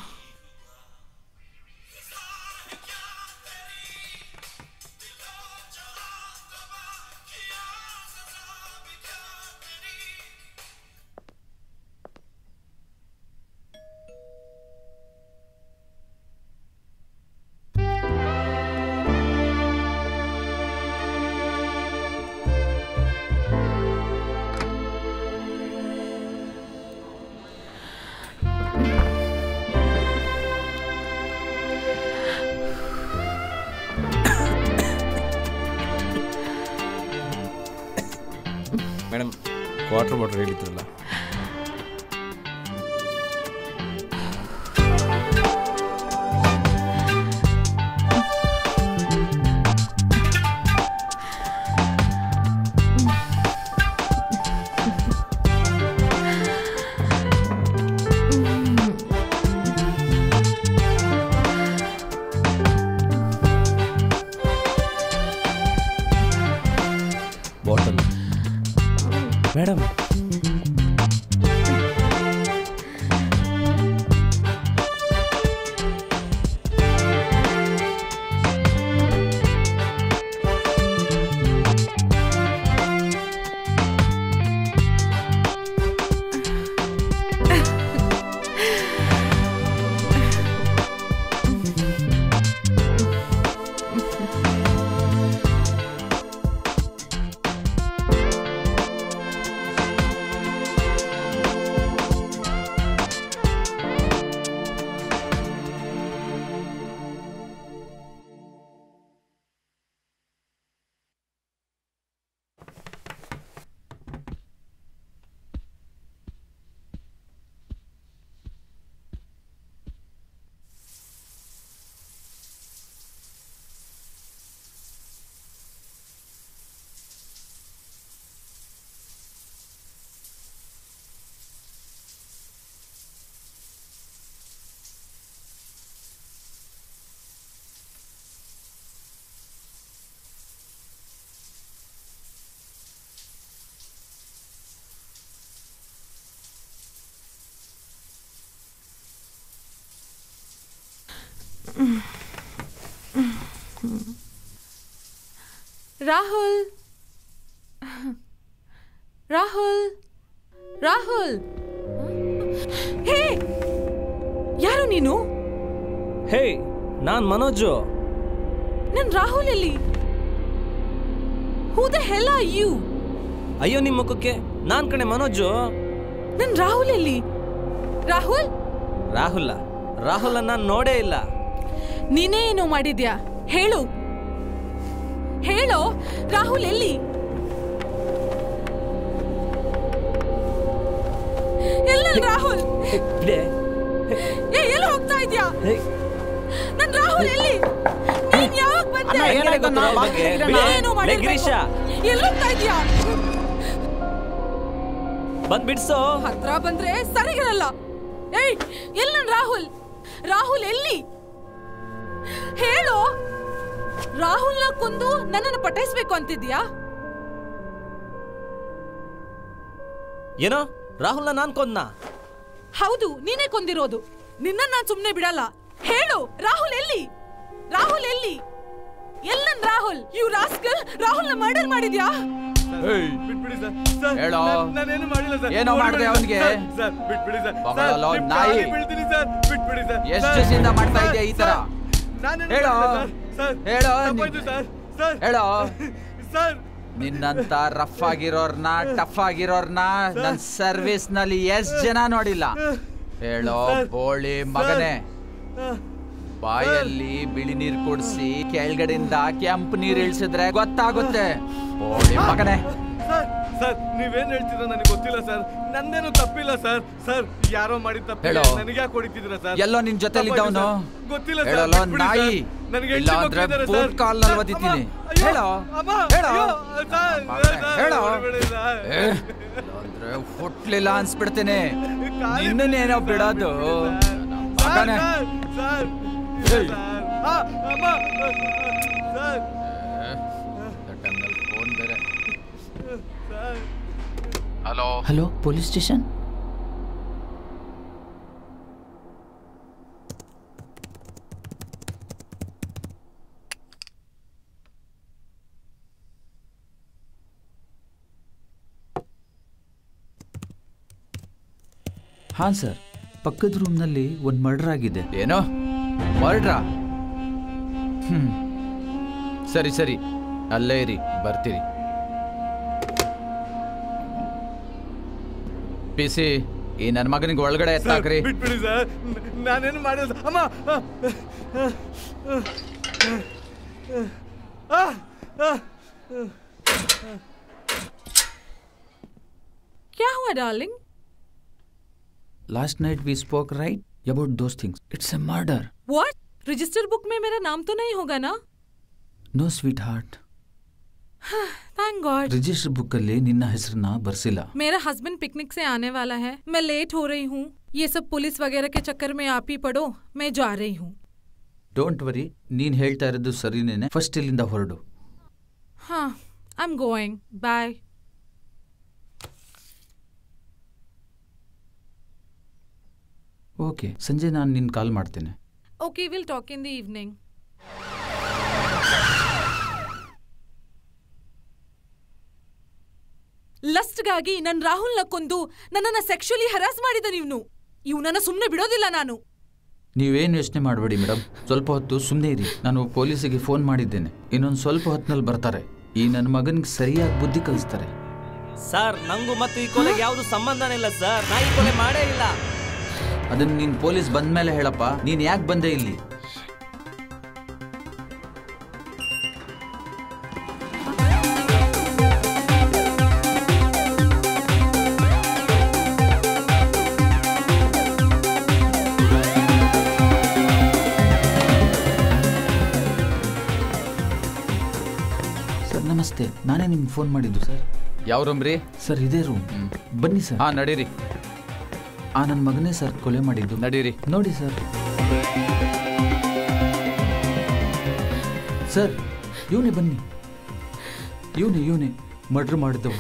ಮೇಡಮ್ ವಾಟರ್ ಬಾಟಲ್ ಹೇಳಿದ್ರಲ್ಲ bottle madam Rahul Rahul Rahul hey ಯಾರು ನೀನು ಹೇ ನಾನ್ ಮನೋಜು ನನ್ ರಾಹುಲ್ ಎಲ್ಲಿ who the hell are you ಅಯ್ಯೋ ನಿಮ್ಮ ಮುಖಕ್ಕೆ ನಾನ್ ಕಣೆ ಮನೋಜು ನನ್ ರಾಹುಲ್ ಎಲ್ಲಿ ರಾಹುಲ್ ರಾಹುಲ ರಾಹುಲ್ ನಾನ್ ನೋಡೇ ಇಲ್ಲ ನೀನೇ ಏನೋ ಮಾಡಿದ್ಯಾ ಹೇಳು ಹೇಳೋ ರಾಹುಲ್ ಎಲ್ಲಿ ಎಲ್ಲ ರಾಹುಲ್ ಬಿಡೆ. ಏ ಎಲ್ಲಿ ಹೋಗ್ತಾ ಇದ್ಯಾ ಹೇ, ನನ್ ರಾಹುಲ್ ಎಲ್ಲಿ ನೀನ್ ಯಾವಾಗ ಬಂದೆ ಅಣ್ಣ, ಏನಾಯ್ತು ಅಣ್ಣ? ಗೊತ್ತಿರೋ ಬಗ್ಗೆ ಬಿಡೆ. ಏನೋ ಲೇ, ಮಾಡಿರ್ಬೇಕು. ಗಿರೀಶ ಎಲ್ಲಿ ಹೋಗ್ತಾ ಇದ್ಯಾ ಬಂದ್ ಬಿಡ್ಸೋ ಹತ್ರ ಬಂದ್ರೆ ಸರಿಗಿರಲ್ಲ ಏಯ್ ಎಲ್ಲಿ ನನ್ ರಾಹುಲ್ ರಾಹುಲ್ ಎಲ್ಲಿ ಹೇಳು ರಾಹುಲ್ನ ಕೊಂದು ನನ್ನನ್ನು ಪಟಾಯಿಸ್ಬೇಕು ಅಂತಿದ್ಯಾ ಏನೋ ರಾಹುಲ್ನ ನಾನ್ ಕೊಂದ್ನ ಹೌದು ನೀನೇ ಕೊಂದಿರೋದು ನಿನ್ನ ನಾನ್ ಸುಮ್ನೆ ಬಿಡಲ್ಲ ಹೇಳು ರಾಹುಲ್ ಎಲ್ಲಿ ರಾಹುಲ್ ಎಲ್ಲಿ ಎಲ್ಲನ್ ರಾಹುಲ್ ಯು ರಾಸ್ಕಲ್ ರಾಹುಲ್ನ ಮರ್ಡರ್ ಮಾಡಿದ್ಯಾ ಬಿಟ್ಬಿಡಿ ಸರ್ ಸರ್ ಹೇಳೋ. ನಾನ್- ನಾನೇನು ಮಾಡಿಲ್ಲ ಸರ್ ಏನೋ ಮಾಡ್ದೆ ಅವ್ನಿಗೆ? ಸರ್, ಸರ್ ಬಿಟ್ಬಿಡಿ ಸರ್ ಮಗಳಲ್ಲೋ ಸರ್, ನಿಮ್ ನಾಯಿ. ಕಾಲಿಗೆ ಬೀಳ್ತೀನಿ ಸರ್ ಬಿಟ್ಬಿಡಿ ಸರ್ ಎಷ್ಟ್ ಸರ್, ದಿವ್ಸದಿಂದ ಮಾಡ್ತಾ ಸರ್, ಇದ್ಯಾ ಈ ತರ? ಸರ್, ನಾನೇನು ಹೇಳೋ. ಮಾಡಿಲ್ಲ ಸರ್, ಸರ್ ಹೇಳೋ, ತಪ್ಪಾಯ್ತು ನೀ- ಸರ್ ಸರ್ ಹೇಳೋ. ಸರ್ ನಿನ್ನಂತ ರಫ್ ಆಗಿರೋರ್ನ ಟಫ್ ಆಗಿರೋರ್ನ ನನ್ ಸರ್ವಿಸ್ ನಲ್ಲಿ ಎಷ್ಟ್ ಜನ ನೋಡಿಲ್ಲ ಹೇಳೋ ಸರ್. ಬೋಳಿ ಮಗನೇ ಬಾಯಲ್ಲಿ ಬಿಳಿ ನೀರ್ ಕುಡ್ಸಿ ಕೆಳಗಡೆಯಿಂದ ಕೆಂಪು ನೀರ್ ಇಳಿಸಿದ್ರೆ ಗೊತ್ತಾಗುತ್ತೆ ಬೋಳಿ ಮಗನೇ ಸರ್ ಸರ್ ನೀವೇನ್ ಹೇಳ್ತಿದ್ರ ನನಗೆ ಗೊತ್ತಿಲ್ಲ ಸರ್ ನಂದೇನು ತಪ್ಪಿಲ್ಲ ಸರ್ ಸರ್ ಯಾರೋ ಮಾಡಿದ ತಪ್ಪಿಲ್ಲ ಹೇಳೋ. ನನಗೆ ಯಾಕೆ ಹೊಡಿತಿದ್ರ ಸರ್ ಎಲ್ಲೋ ನಿನ್ ಜೊತೆಲಿ ತಪ್ಪಾಯ್ತು ಇದ್ದವನು ಸರ್. ಗೊತ್ತಿಲ್ಲ ಸರ್ ಹೇಳಲ್ಲ ಬಿಟ್ಬಿಡಿ ನಾಯಿ ಸರ್. ನನಗೆ ಇಲ್ಲ ಹೆಂಡ್ತಿ ಅಂದ್ರೆ ಮಕ್ಳಿದ್ದಾರೆ ಬೂಟ್ ಸರ್. ಕಾಲ್ನಲ್ಲಿ ಅಮ್ಮ, ಒದಿತೀನಿ ಅಯ್ಯೋ, ಹೇಳೋ ಅಮ್ಮ, ಹೇಳೋ ಅಯ್ಯೋ, ಸರ್, ಮಗನೇ, ಸರ್, ಹೇಳೋ ಹೊಡ್ಬೇಡಿ ಸರ್. ಏ, ಇಲ್ಲಾಂದ್ರೆ ಹುಟ್ಲಿಲ್ಲ ಅನ್ಸ್ಬಿಡ್ತೀನಿ ಕಾಲಿಗೆ ನಿನ್ನನ್ನೇನೋ ಬಿಡಿ ಸರ್, ಬಿಡೋದು ಬಿಟ್ಬಿಡಿ ಸರ್. ಮಗನೇ ಸರ್, ಸರ್, ಏಯ್. ಸರ್. ಆ, ಅಮ್ಮ, ಸರ್, ಸರ್ ಫೋನ್ ಬೇರೆ sir hello hello police station ಹಾಂ ಸರ್ ಪಕ್ಕದ ರೂಮ್ನಲ್ಲಿ ಒಂದು ಮರ್ಡರ್ ಆಗಿದೆ ಏನೋ ಮರ್ಡ್ರಾ ಹ್ಮ್ ಸರಿ ಸರಿ ಅಲ್ಲೇ ಇರಿ ಬರ್ತೀರಿ ಪಿ ಸಿ ಈ ನನ್ನ ಮಗನಿಗೆ ಒಳಗಡೆ ಎತ್ತಾಕ್ರಿ ಬಿಟ್ಬಿಡಿ ಸರ್ ನಾನೇನು ಮಾಡಿಲ್ಲ ಸರ್. ಅಮ್ಮ ಆ, ಆ, ಆ. क्या हुआ darling last night we spoke right about those things it's a murder what register book में मेरा नाम तो नहीं होगा ना no sweetheart thank God register book ಅಲ್ಲಿ ನಿನ್ನ ಹೆಸರನ್ನ ಬರ್ಸಿಲ್ಲ मेरा हस्बैंड पिकनिक से आने वाला है मैं लेट हो रही हूँ ये सब पुलिस वगैरह के चक्कर में आप ही पढ़ो मैं जा रही हूँ ಡೋಂಟ್ ವರಿ ನೀನ್ ಹೇಳ್ತಾ ಇರೋದು ಸರಿನೇನೆ ಫಸ್ಟ್ ಇಲ್ಲಿಂದ ಹೊರಡು हाँ I am going bye okay ಸಂಜೆ ನಾನು ನಿನ್ ಕಾಲ್ ಮಾಡ್ತೇನೆ okay will talk in the evening ಲಸ್ಟ್ಗಾಗಿ ನನ್ನ ರಾಹುಲ್ನ ಕೊಂದು ನನ್ನನ್ನ ಸೆಕ್ಷುಲಿ ಹರಾಸ್ ಮಾಡಿದ ನೀವು ಇವನನ್ನ ಸುಮ್ಮನೆ ಬಿಡೋದಿಲ್ಲ ನಾನು ನೀವೇನು ಯೋಚನೆ ಮಾಡಬೇಡಿ ಮೇಡಮ್ ಸ್ವಲ್ಪ ಹೊತ್ತು ಸುಮ್ಮನೆ ಇರಿ ನಾನು ಪೊಲೀಸಿಗೆ ಫೋನ್ ಮಾಡಿದ್ದೇನೆ ಇನ್ನೊಂದು ಸ್ವಲ್ಪ ಹೊತ್ತಿನಲ್ಲಿ ಬರ್ತಾರೆ ಈ ನನ್ನ ಮಗನಿಗೆ ಸರಿಯಾಗಿ ಬುದ್ಧಿ ಕಲಿಸ್ತಾರೆ ಸರ್ ನಂಗೂ ಮತ್ತು ಈ ಕೊಲೆಗೆ ಯಾವುದು ಸಂಬಂಧನೇ ಇಲ್ಲ ಸರ್ ನಾ ಈ ಕೊಲೆ ಮಾಡೇ ಇಲ್ಲ ಅದನ್ನ ನೀನ್ ಪೊಲೀಸ್ ಬಂದ ಮೇಲೆ ಹೇಳಪ್ಪ ನೀನ್ ಯಾಕೆ ಬಂದೆ ಇಲ್ಲಿ ಸರ್ ನಮಸ್ತೆ ನಾನೇ ನಿಮ್ಗೆ ಫೋನ್ ಮಾಡಿದ್ದು ಸರ್ ಯಾವ ರೂಮ್ ರೀ ಸರ್ ಇದೇ ರೂಮ್ ಬನ್ನಿ ಸರ್ ಹಾ ನಡೀರಿ ಆ ನನ್ನ ಮಗನೇ ಸರ್ ಕೊಲೆ ಮಾಡಿದ್ದು ನಡೀರಿ ನೋಡಿ ಸರ್ ಸರ್ ಇವನೇ ಬನ್ನಿ ಇವನೇ ಇವನೇ ಮರ್ಡ್ರ್ ಮಾಡಿದವ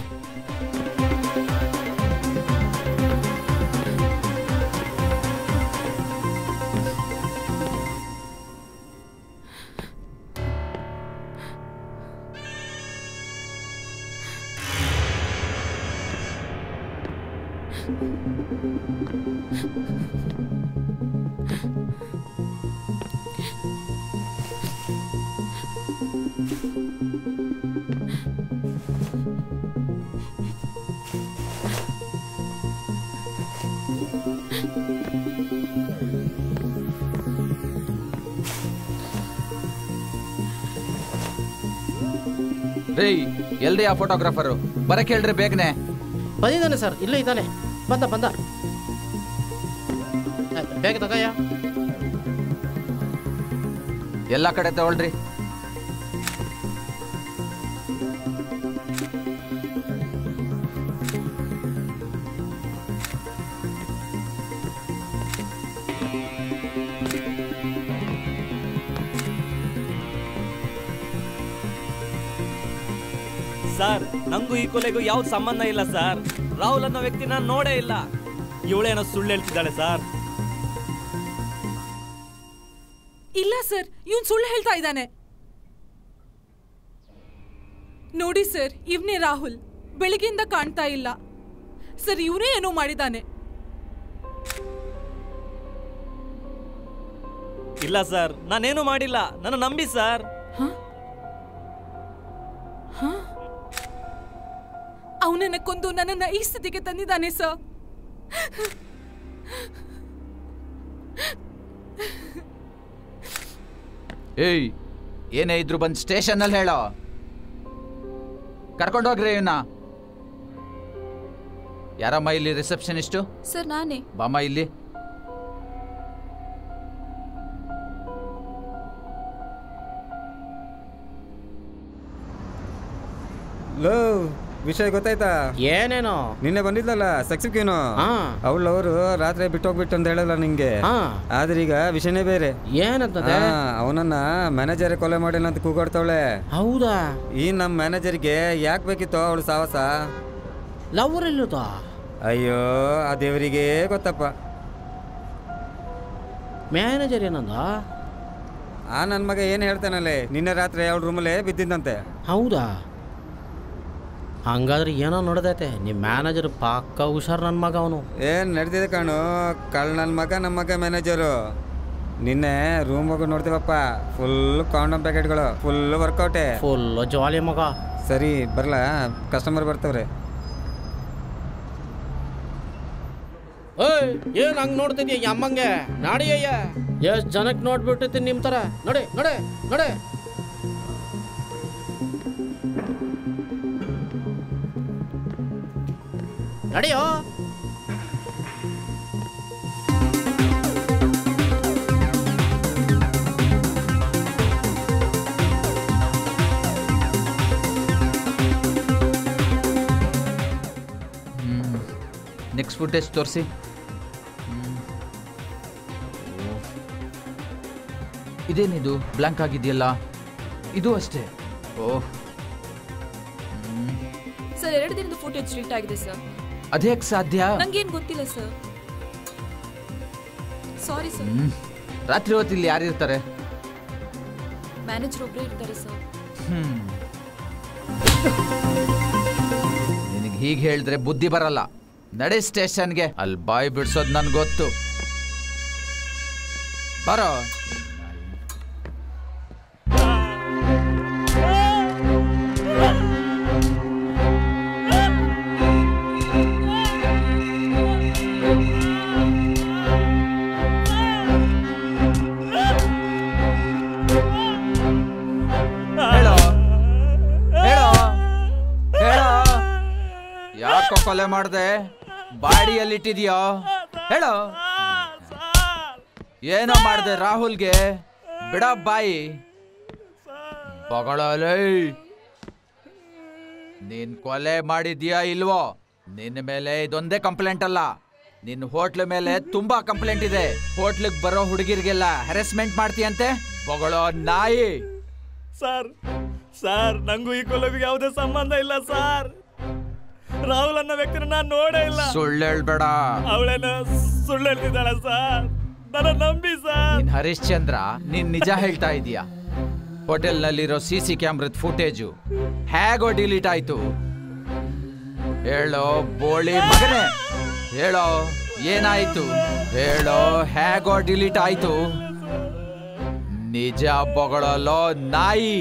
ರೇ ಎಲ್ರಿ ಆ ಫೋಟೋಗ್ರಾಫರು ಬರಕ್ ಹೇಳ್ರಿ ಬೇಗನೆ ಬಂದಿದ್ದಾನೆ ಸರ್ ಇಲ್ಲೇ ಇದ್ದಾನೆ ಬಂದ ಬಂದ ಆಯ್ತು, ಬೇಗ ತಗಯ್ಯ ಎಲ್ಲ ಕಡೆ ತಗೊಳ್ರಿ ಸರ್ ನಂಗೂ ಈ ಕೊಲೆಗೂ ಯಾವ್ದು ಸಂಬಂಧ ಇಲ್ಲ ಸರ್ ರಾಹುಲ್ ಅನ್ನೋ ವ್ಯಕ್ತಿ ನಾನು ನೋಡೇ ಇಲ್ಲ ಇವಳೇನೋ ಸುಳ್ಳು ಹೇಳ್ತಿದ್ದಾಳೆ ಸರ್ ಇಲ್ಲ ಸರ್ ಇವನ್ ಸುಳ್ಳು ಹೇಳ್ತಾ ಇದ್ದಾನೆ ನೋಡಿ ಸರ್ ಇವನೇ ರಾಹುಲ್ ಬೆಳಿಗ್ಗೆಯಿಂದ ಕಾಣ್ತಾ ಇಲ್ಲ ಸರ್ ಇವನೇ ಏನೋ ಮಾಡಿದಾನೆ ಇಲ್ಲ ಸರ್ ನಾನೇನು ಮಾಡಿಲ್ಲ ನನ್ನ ನಂಬಿ ಸರ್ ಅವನನ್ನ ಕೊಂದು ನನ್ನನ್ನ ಈ ಸ್ಥಿತಿಗೆ ತಂದಿದ್ದಾನೆ ಸರ್ ಏಯ್ ಏನೇ ಇದ್ರು ಬಂದ್ ಸ್ಟೇಷನ್ ಅಲ್ಲಿ ಹೇಳೋ ಕರ್ಕೊಂಡೋಗ್ರಿ ಇವನ್ನ ಯಾರಮ್ಮ ಇಲ್ಲಿ ರಿಸೆಪ್ಷನಿಸ್ಟು ಸರ್ ನಾನೇ ಬಾಮ್ಮ ಇಲ್ಲಿ ಲೋ ವಿಷಯ ಗೊತ್ತಾಯ್ತಾ ಏನೇನೋ ನಿನ್ನೆ ಬಂದಿದ್ಲಲ್ಲ ಸಕ್ಸಿಕೇನು ಹಾ. ಅವಳು ಅವರು ರಾತ್ರಿ ಬಿಟ್ಟೋಗ್ಬಿಟ್ಟು ಅಂತ ಹೇಳಲ್ಲ ನಿಂಗೆ ಹಾ. ಆದ್ರೆ ಈಗ ವಿಷಯನೇ ಬೇರೆ ಏನಂತದೆ ಅವನನ್ನ ಮ್ಯಾನೇಜರ್ ಕೊಲೆ ಮಾಡಿಲ್ಲ ಅಂತ ಕೂಗಾಡ್ತಾವಳೆ ಹೌದಾ ಈ ನಮ್ಮ ಮ್ಯಾನೇಜರ್ಗೆ ಯಾಕೆ ಬೇಕಿತ್ತು ಅವಳು ಸಾಹಸ ಲವರ್ ಇಲ್ಲದ ಅಯ್ಯೋ ಆ ದೇವರಿಗೆ ಗೊತ್ತಪ್ಪ ಮ್ಯಾನೇಜರ್ ಏನಂದ ಆ ನನ್ನ ಮಗ ಏನು ಹೇಳ್ತಾನಲ್ಲೇ ನಿನ್ನೆ ರಾತ್ರಿ ಅವಳ ರೂಮಲ್ಲೇ ಬಿದ್ದಿದ್ದಂತೆ ಹೌದಾ ಹಂಗಾದ್ರೆ ಏನೋ ನೋಡ್ದೈತೆ ನಿಮ್ಮ ಮ್ಯಾನೇಜರ್ ಪಕ್ಕ ಹುಷಾರ್ ನನ್ನ ಮಗ ಅವನು ಏನ್ ನಡ್ದಿದೆ ಕಾಣು ಕಳ್ ನನ್ನ ಮಗ ನಮ್ಮ ಮಗ ಮ್ಯಾನೇಜರು ನಿನ್ನೆ ರೂಮ್ ಹೋಗಿ ನೋಡ್ತೀವಪ್ಪ ಫುಲ್ ಕಾಂಡಮ್ ಪ್ಯಾಕೆಟ್ಗಳು ಫುಲ್ ವರ್ಕೌಟೆ ಫುಲ್ ಜಾಲಿ ಮಗ ಸರಿ ಬರಲ್ಲ ಕಸ್ಟಮರ್ ಬರ್ತವ್ರೆ ಏಯ್ ಏನ್ ಹಂಗ್ ನೋಡ್ತಿದ್ಯ ಈ ಅಮ್ಮಂಗೆ ನಾಡಿಯಯ್ಯ ಎಷ್ಟ್ ಜನಕ್ಕೆ ನೋಡ್ಬಿಟ್ಟಿರ್ತೀನಿ ನಿಮ್ ತರ ನಡೆ ನಡೆ ನಡೆ ನಡಿಯೋ ನೆಕ್ಸ್ಟ್ ಫುಟೇಜ್ ತೋರಿಸಿ ಇದೇನಿದು ಬ್ಲ್ಯಾಂಕ್ ಆಗಿದೆಯಲ್ಲ ಇದು ಅಷ್ಟೇ ಓಹ್ ಸರ್ ಎರಡು ದಿನದ ಫುಟೇಜ್ ಡಿಲೀಟ್ ಆಗಿದೆ ಸರ್ ಅದ್ಯಾಕೆ ಸಾಧ್ಯ ನಂಗೇನ್ ಗೊತ್ತಿಲ್ಲ ಸರ್ ಸಾರಿ ಸರ್ ಹ್ಮ್. ರಾತ್ರಿ ಹೊತ್ತು ಇಲ್ಲಿ ಯಾರಿರ್ತಾರೆ ಮ್ಯಾನೇಜರ್ ಒಬ್ಬರೇ ಇರ್ತಾರೆ ಸರ್ ಹ್ಮ್ ನಿನಗೆ ಹೀಗೆ ಹೇಳಿದ್ರೆ ಬುದ್ಧಿ ಬರಲ್ಲ ನಡೆ ಸ್ಟೇಷನ್ಗೆ ಅಲ್ಲಿ ಬಾಯಿ ಬಿಡ್ಸೋದು ನನ್ಗೆ ಗೊತ್ತು ಬರೋ ಹೇಳೋ ಹೇಳೋ ಹೇಳೋ ಯಾಕೋ ಕೊಲೆ ಮಾಡ್ದೆ ಬಾಡಿಯಲ್ಲಿಟ್ಟಿದ್ಯೋ ಹೇಳೋ ಏನೋ ಮಾಡ್ದೆ ರಾಹುಲ್ಗೆ ಬಿಡ ಬಾಯಿ ಬಗಳಲೇ ನೀನ್ ಕೊಲೆ ಮಾಡಿದ್ಯಾ ಇಲ್ವೋ ನಿನ್ನ ಮೇಲೆ ಇದೊಂದೇ ಕಂಪ್ಲೇಂಟ್ ಅಲ್ಲ ನಿನ್ನ ಹೋಟ್ಲ್ ಮೇಲೆ ತುಂಬಾ ಕಂಪ್ಲೇಂಟ್ ಇದೆ ಹೋಟ್ಲಿಗೆ ಬರೋ ಹುಡುಗಿರ್ಗೆಲ್ಲ ಹ್ಯಾರೆಸ್ಮೆಂಟ್ ಮಾಡ್ತೀಯಂತೆ ಬಗಳೋ ನಾಯಿ ಸರ್ ಸರ್ ನಂಗೂ ಈ ಕೊಲೆಗೆ ಯಾವುದೇ ಸಂಬಂಧ ಇಲ್ಲ ಸರ್ ರಾಹುಲ್ ಅನ್ನೋ ವ್ಯಕ್ತಿನ ನಾನು ನೋಡೇ ಇಲ್ಲ ಸುಳ್ಳು ಹೇಳ್ಬೇಡ ಅವಳೇನು ಸುಳ್ಳು ಹೇಳ್ತಿದ್ದಾಳೆ ಸರ್ ನನ್ನ ನಂಬಿ ಸರ್ ನೀನ್ ಹರಿಶ್ಚಂದ್ರ ನೀನ್ ನಿಜ ಹೇಳ್ತಾ ಇದೀಯ ಹೋಟೆಲ್ನಲ್ಲಿರೋ ಸಿ ಸಿ ಕ್ಯಾಮ್ರದ್ ಫುಟೇಜು ಹೇಗೋ ಡಿಲೀಟ್ ಆಯ್ತು ಹೇಳೋ ಬೋಳಿ ಮಗನೇ ಹೇಳೋ ಏನಾಯ್ತು ಹೇಳೋ ಹೇಗೋ ಡಿಲೀಟ್ ಆಯ್ತು ನಿಜ ಬೊಗಳಲ್ಲೋ ನಾಯಿ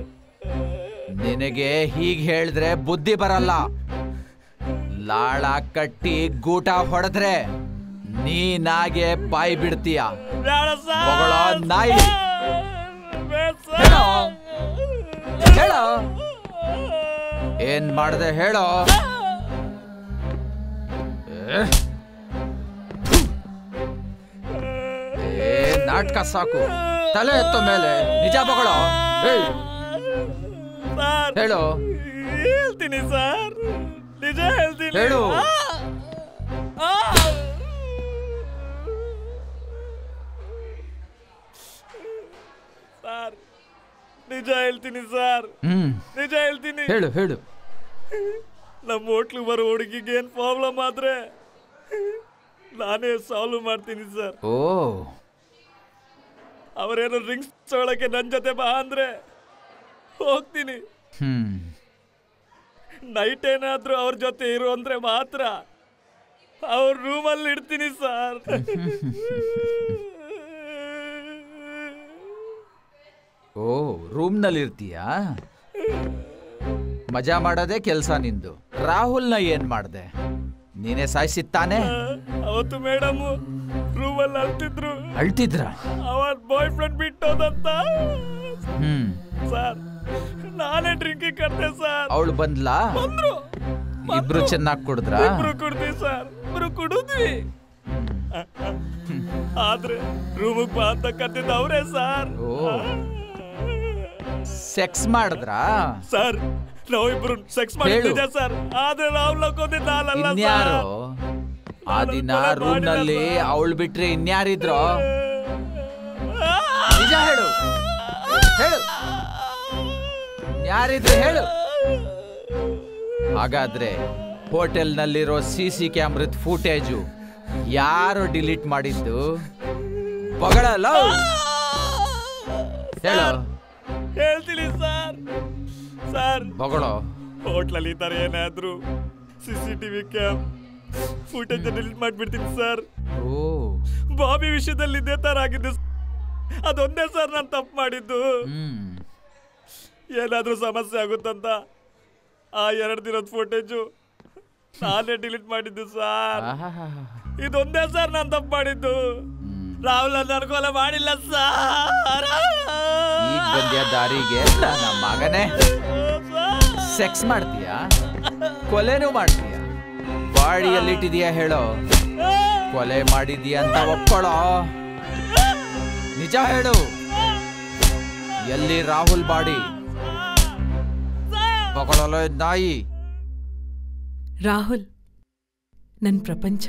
ನಿನಗೆ ಹೀಗ್ ಹೇಳಿದ್ರೆ ಬುದ್ಧಿ ಬರಲ್ಲ ಲಾಳ ಕಟ್ಟಿ ಗೂಟ ಹೊಡೆದ್ರೆ ನೀನಾಗೆ ಬಾಯಿ ಬಿಡ್ತೀಯ ಬೇಡ ಬೊಗಳ ನಾಯಿ ಬೇಡ ಹೇಳೋ ಹೇಳೋ ಏನ್ ಮಾಡ್ದೆ ಹೇಳೋ ಏ? ಏ ನಾಟಕ ಸಾಕು ತಲೆ ಎತ್ತೋ ಮೇಲೆ ನಿಜ ಬಗಳೋ ಏಯ್ ಸರ್ ಹೇಳು ಹೇಳ್ತೀನಿ ಸರ್ ನಿಜ ಹೇಳ್ತೀನಿ ಹೇಳು. ಆ! ಆ! ಸರ್ ನಿಜ ಹೇಳ್ತೀನಿ ಸರ್ ಹ್ಮ್ ನಿಜ ಹೇಳ್ತೀನಿ ಹೇಳು ಹೇಳು ನಮ್ಮ ಹೋಟ್ಲಿಗೆ ಬರೋ ಹುಡುಗಿಗೆ ಏನು ಪ್ರಾಬ್ಲಮ್ ಆದ್ರೆ ನಾನೇ ಸಾಲ್ವ್ ಮಾಡ್ತೀನಿ ಸರ್ ಓ ಅವರೇನು ಡ್ರಿಂಕ್ಸ್ ತಗೊಳಕ್ಕೆ ನನ್ನ ಜೊತೆ ಬಾ ಅಂದ್ರೆ ಹೋಗ್ತೀನಿ ಹ್ಮ್ ನೈಟ್ ಏನಾದ್ರೂ ಅವ್ರ ಜೊತೆ ಇರು ಅಂದ್ರೆ ಮಾತ್ರ ಅವ್ರ ರೂಮಲ್ಲಿ ಇಡ್ತೀನಿ ಸರ್ ಓ ರೂಮ್ನಲ್ಲಿ ಇರ್ತೀಯಾ ಮಜಾ ಮಾಡೋದೇ ಕೆಲಸ ನಿಂದು ರಾಹುಲ್ನ ಏನ್ ಮಾಡ್ದೆ ನೀನೇ ಸಾಯಿಸಿತ್ತಾನೆ ಅವತ್ತು ಮೇಡಮ್ ರೂಮಲ್ಲಿ ಅಳ್ತಿದ್ರು ಅಳ್ತಿದ್ರ ಅವರ ಬಾಯ್ ಫ್ರೆಂಡ್ ಬಿಟ್ಟೋದಂತ ಹ್ಮ್ ಸರ್ ನಾನೇ ಡ್ರಿಂಕಿಂಗ್ ಕರ್ತೆ ಸರ್ ಅವಳು ಬಂದ್ಲಾ ಬಂದ್ರು ಇಬ್ರು ಚೆನ್ನಾಗಿ ಕುಡಿದ್ರ ಇಬ್ರು ಕುಡ್ದ್ವಿ ಸರ್ ಇಬ್ರು ಕುಡಿದ್ವಿ ಆದ್ರೆ ರೂಮಿಗೆ ಬಾ ಅಂತ ಕತ್ತಿದ್ದ ಅವರೇ ಸರ್ ಓ ಸೆಕ್ಸ್ ಮಾಡಿದ್ರಾ ಸರ್ ನಾವಿಬ್ರು ಸೆಕ್ಸ್ ಹೇಳು. ಮಾಡಿದ್ದೆ ಸರ್ ಆದ್ರೆ ರಾಹುಲ್ ಕೊಂದಿದ್ದ ನಾನಲ್ಲ ಇನ್ಯಾರು ಸರ್. ಆ ದಿನ ರೂಮ್ ನಲ್ಲಿ ಅವಳು ಬಿಟ್ರೆ ಇನ್ಯಾರಿದ್ರು ನಿಜ ಹೇಳು ಹೇಳು ಯಾರಿದ್ರು ಹೇಳು ಹಾಗಾದ್ರೆ ಹೋಟೆಲ್ ನಲ್ಲಿರೋ ಸಿ ಸಿ ಕ್ಯಾಮ್ರದ್ ಫೂಟೇಜು ಯಾರು ಡಿಲೀಟ್ ಮಾಡಿದ್ದು ಬಗಳಲ್ಲ ಹೇಳು ಹೇಳ್ತೀನಿ ಸರ್ ಸರ್ ಬಗಳೋ ಹೋಟ್ಲಲ್ಲಿ ಈ ಥರ ಏನಾದ್ರು C C TV cam footage delete ಮಾಡ್ಬಿಡ್ತೀನಿ ಸರ್ ಓ ಬಾಬಿ ವಿಷಯದಲ್ಲಿ ಇದೇ ಥರ ಆಗಿದೆ ಸರ್. ಅದೊಂದೇ ಸರ್ ನಾನು ತಪ್ಪು ಮಾಡಿದ್ದು ಏನಾದ್ರೂ ಸಮಸ್ಯೆ ಆಗುತ್ತಂತ ಆ ಎರಡು ದಿನದ ಫುಟೇಜು ನಾನೇ ಡಿಲೀಟ್ ಮಾಡಿದ್ದು ಸರ್ ಇದೊಂದೇ ಸರ್ ನಾನು ತಪ್ಪು ಮಾಡಿದ್ದು ರಾಹುಲ್ ನನ್ನ ಕೊಲೆ ಮಾಡಿಲ್ಲ ಸರ್ ಈಗ ಬಂದ್ಯಾ ದಾರಿಗೆ ನನ್ನ ಮಗನೇ ಸೆಕ್ಸ್ ಮಾಡ್ತೀಯಾ ಕೊಲೆನೂ ಮಾಡ್ತೀಯಾ ಬಾಡಿಯಲ್ಲಿಟ್ಟಿದೀಯಾ ಹೇಳೋ ಕೊಲೆ ಮಾಡಿದೀಯ ಅಂತ ಒಪ್ಕೊಳ್ಳೋ ನಿಜ ಹೇಳು ಎಲ್ಲಿ ರಾಹುಲ್ ಬಾಡಿ ಬಗಳಲ್ಲ ನಾಯಿ ರಾಹುಲ್ ನನ್ನ ಪ್ರಪಂಚ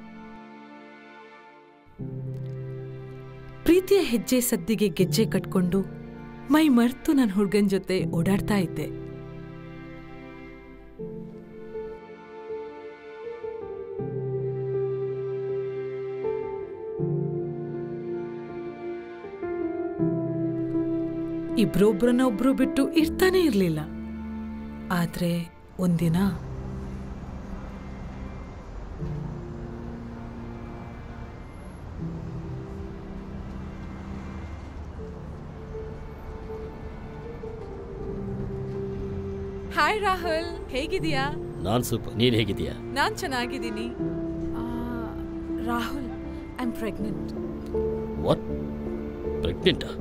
ಪ್ರೀತಿಯ ಹೆಜ್ಜೆ ಸದ್ದಿಗೆ ಗೆಜ್ಜೆ ಕಟ್ಕೊಂಡು ಮೈ ಮರ್ತು ನನ್ನ ಹುಡುಗನ ಜೊತೆ ಓಡಾಡ್ತಾ ಇದ್ದೆ ಇಬ್ರೊಬ್ರನ್ನ ಒಬ್ರು ಬಿಟ್ಟು ಇರ್ತಾನೆ ಇರ್ಲಿಲ್ಲ ಆದ್ರೆ ಒಂದಿನ ಹಾಯ್ ರಾಹುಲ್ ಹೇಗಿದೀಯಾ ನಾನು ಸೂಪರ್ ನೀನು ಹೇಗಿದೀಯಾ ನಾನ್ ಚೆನ್ನಾಗಿದ್ದೀನಿ ಆ, Rahul I am pregnant what ಪ್ರೆಗ್ನೆಂಟಾ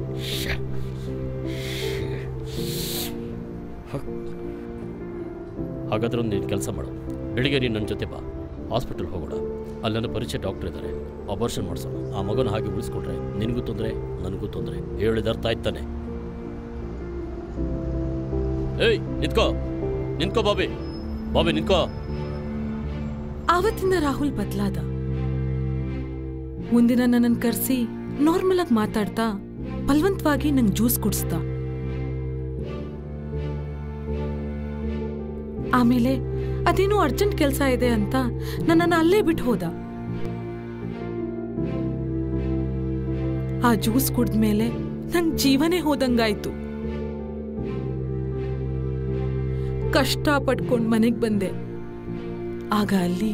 ಹಾಗಾದ್ರೆ ಒಂದು ನೀನು ಕೆಲಸ ಮಾಡು ಬೆಳಿಗ್ಗೆ ನೀನು ನನ್ನ ಜೊತೆ ಬಾ ಹಾಸ್ಪಿಟಲ್ ಹೋಗೋಣ ಅಲ್ಲಿ ನನ್ನ ಪರಿಚಯ ಡಾಕ್ಟರ್ ಇದ್ದಾರೆ ಆಪರೇಷನ್ ಮಾಡಿಸೋಣ ಆ ಮಗನ ಹಾಗೆ ಉಳಿಸ್ಕೊಂಡ್ರೆ ನಿನಗೂ ತೊಂದರೆ ನನಗೂ ತೊಂದರೆ ಹೇಳಿದ ಅರ್ಥ ಆಯ್ತಾನೆ ಏಯ್ ನಿಂತ್ಕೋ ನಿಂತ್ಕೋ ಬಾಬಿ ಬಾಬಿ ನಿಂತ್ಕೋ ಆವತ್ತಿಂದ ರಾಹುಲ್ ಬದಲಾದ ಮುಂದಿನ ನನ್ನನ್ನು ಕರೆಸಿ ನಾರ್ಮಲ್ ಆಗಿ ಮಾತಾಡ್ತಾ ಬಲವಂತವಾಗಿ ನಂಗೆ ಜ್ಯೂಸ್ ಕುಡಿಸ್ದ ಆಮೇಲೆ ಅದೇನೋ ಅರ್ಜೆಂಟ್ ಕೆಲಸ ಇದೆ ಅಂತ ನನ್ನನ್ನು ಅಲ್ಲೇ ಬಿಟ್ಟು ಹೋದ ಆ ಜ್ಯೂಸ್ ಕುಡ್ದ್ಮೇಲೆ ನಂಗೆ ಜೀವನೇ ಹೋದಂಗಾಯ್ತು ಕಷ್ಟ ಪಟ್ಕೊಂಡು ಮನೆಗೆ ಬಂದೆ ಆಗ ಅಲ್ಲಿ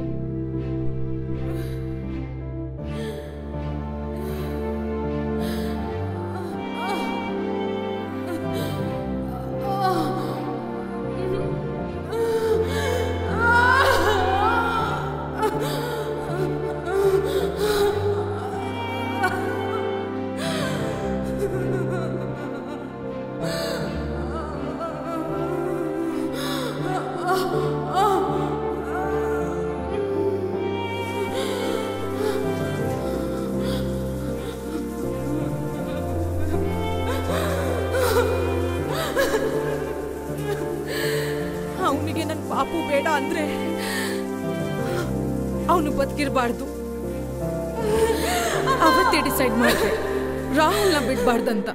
ಅವನಿಗೆ ನನ್ನ ಪಾಪು ಬೇಡ ಅಂದ್ರೆ ಅವನು ಬದುಕಿರಬಾರ್ದು ಅವತ್ತೇ ಡಿಸೈಡ್ ಮಾಡಿದೆ ರಾಹುಲ್ನ ಬಿಡಬಾರ್ದಂತ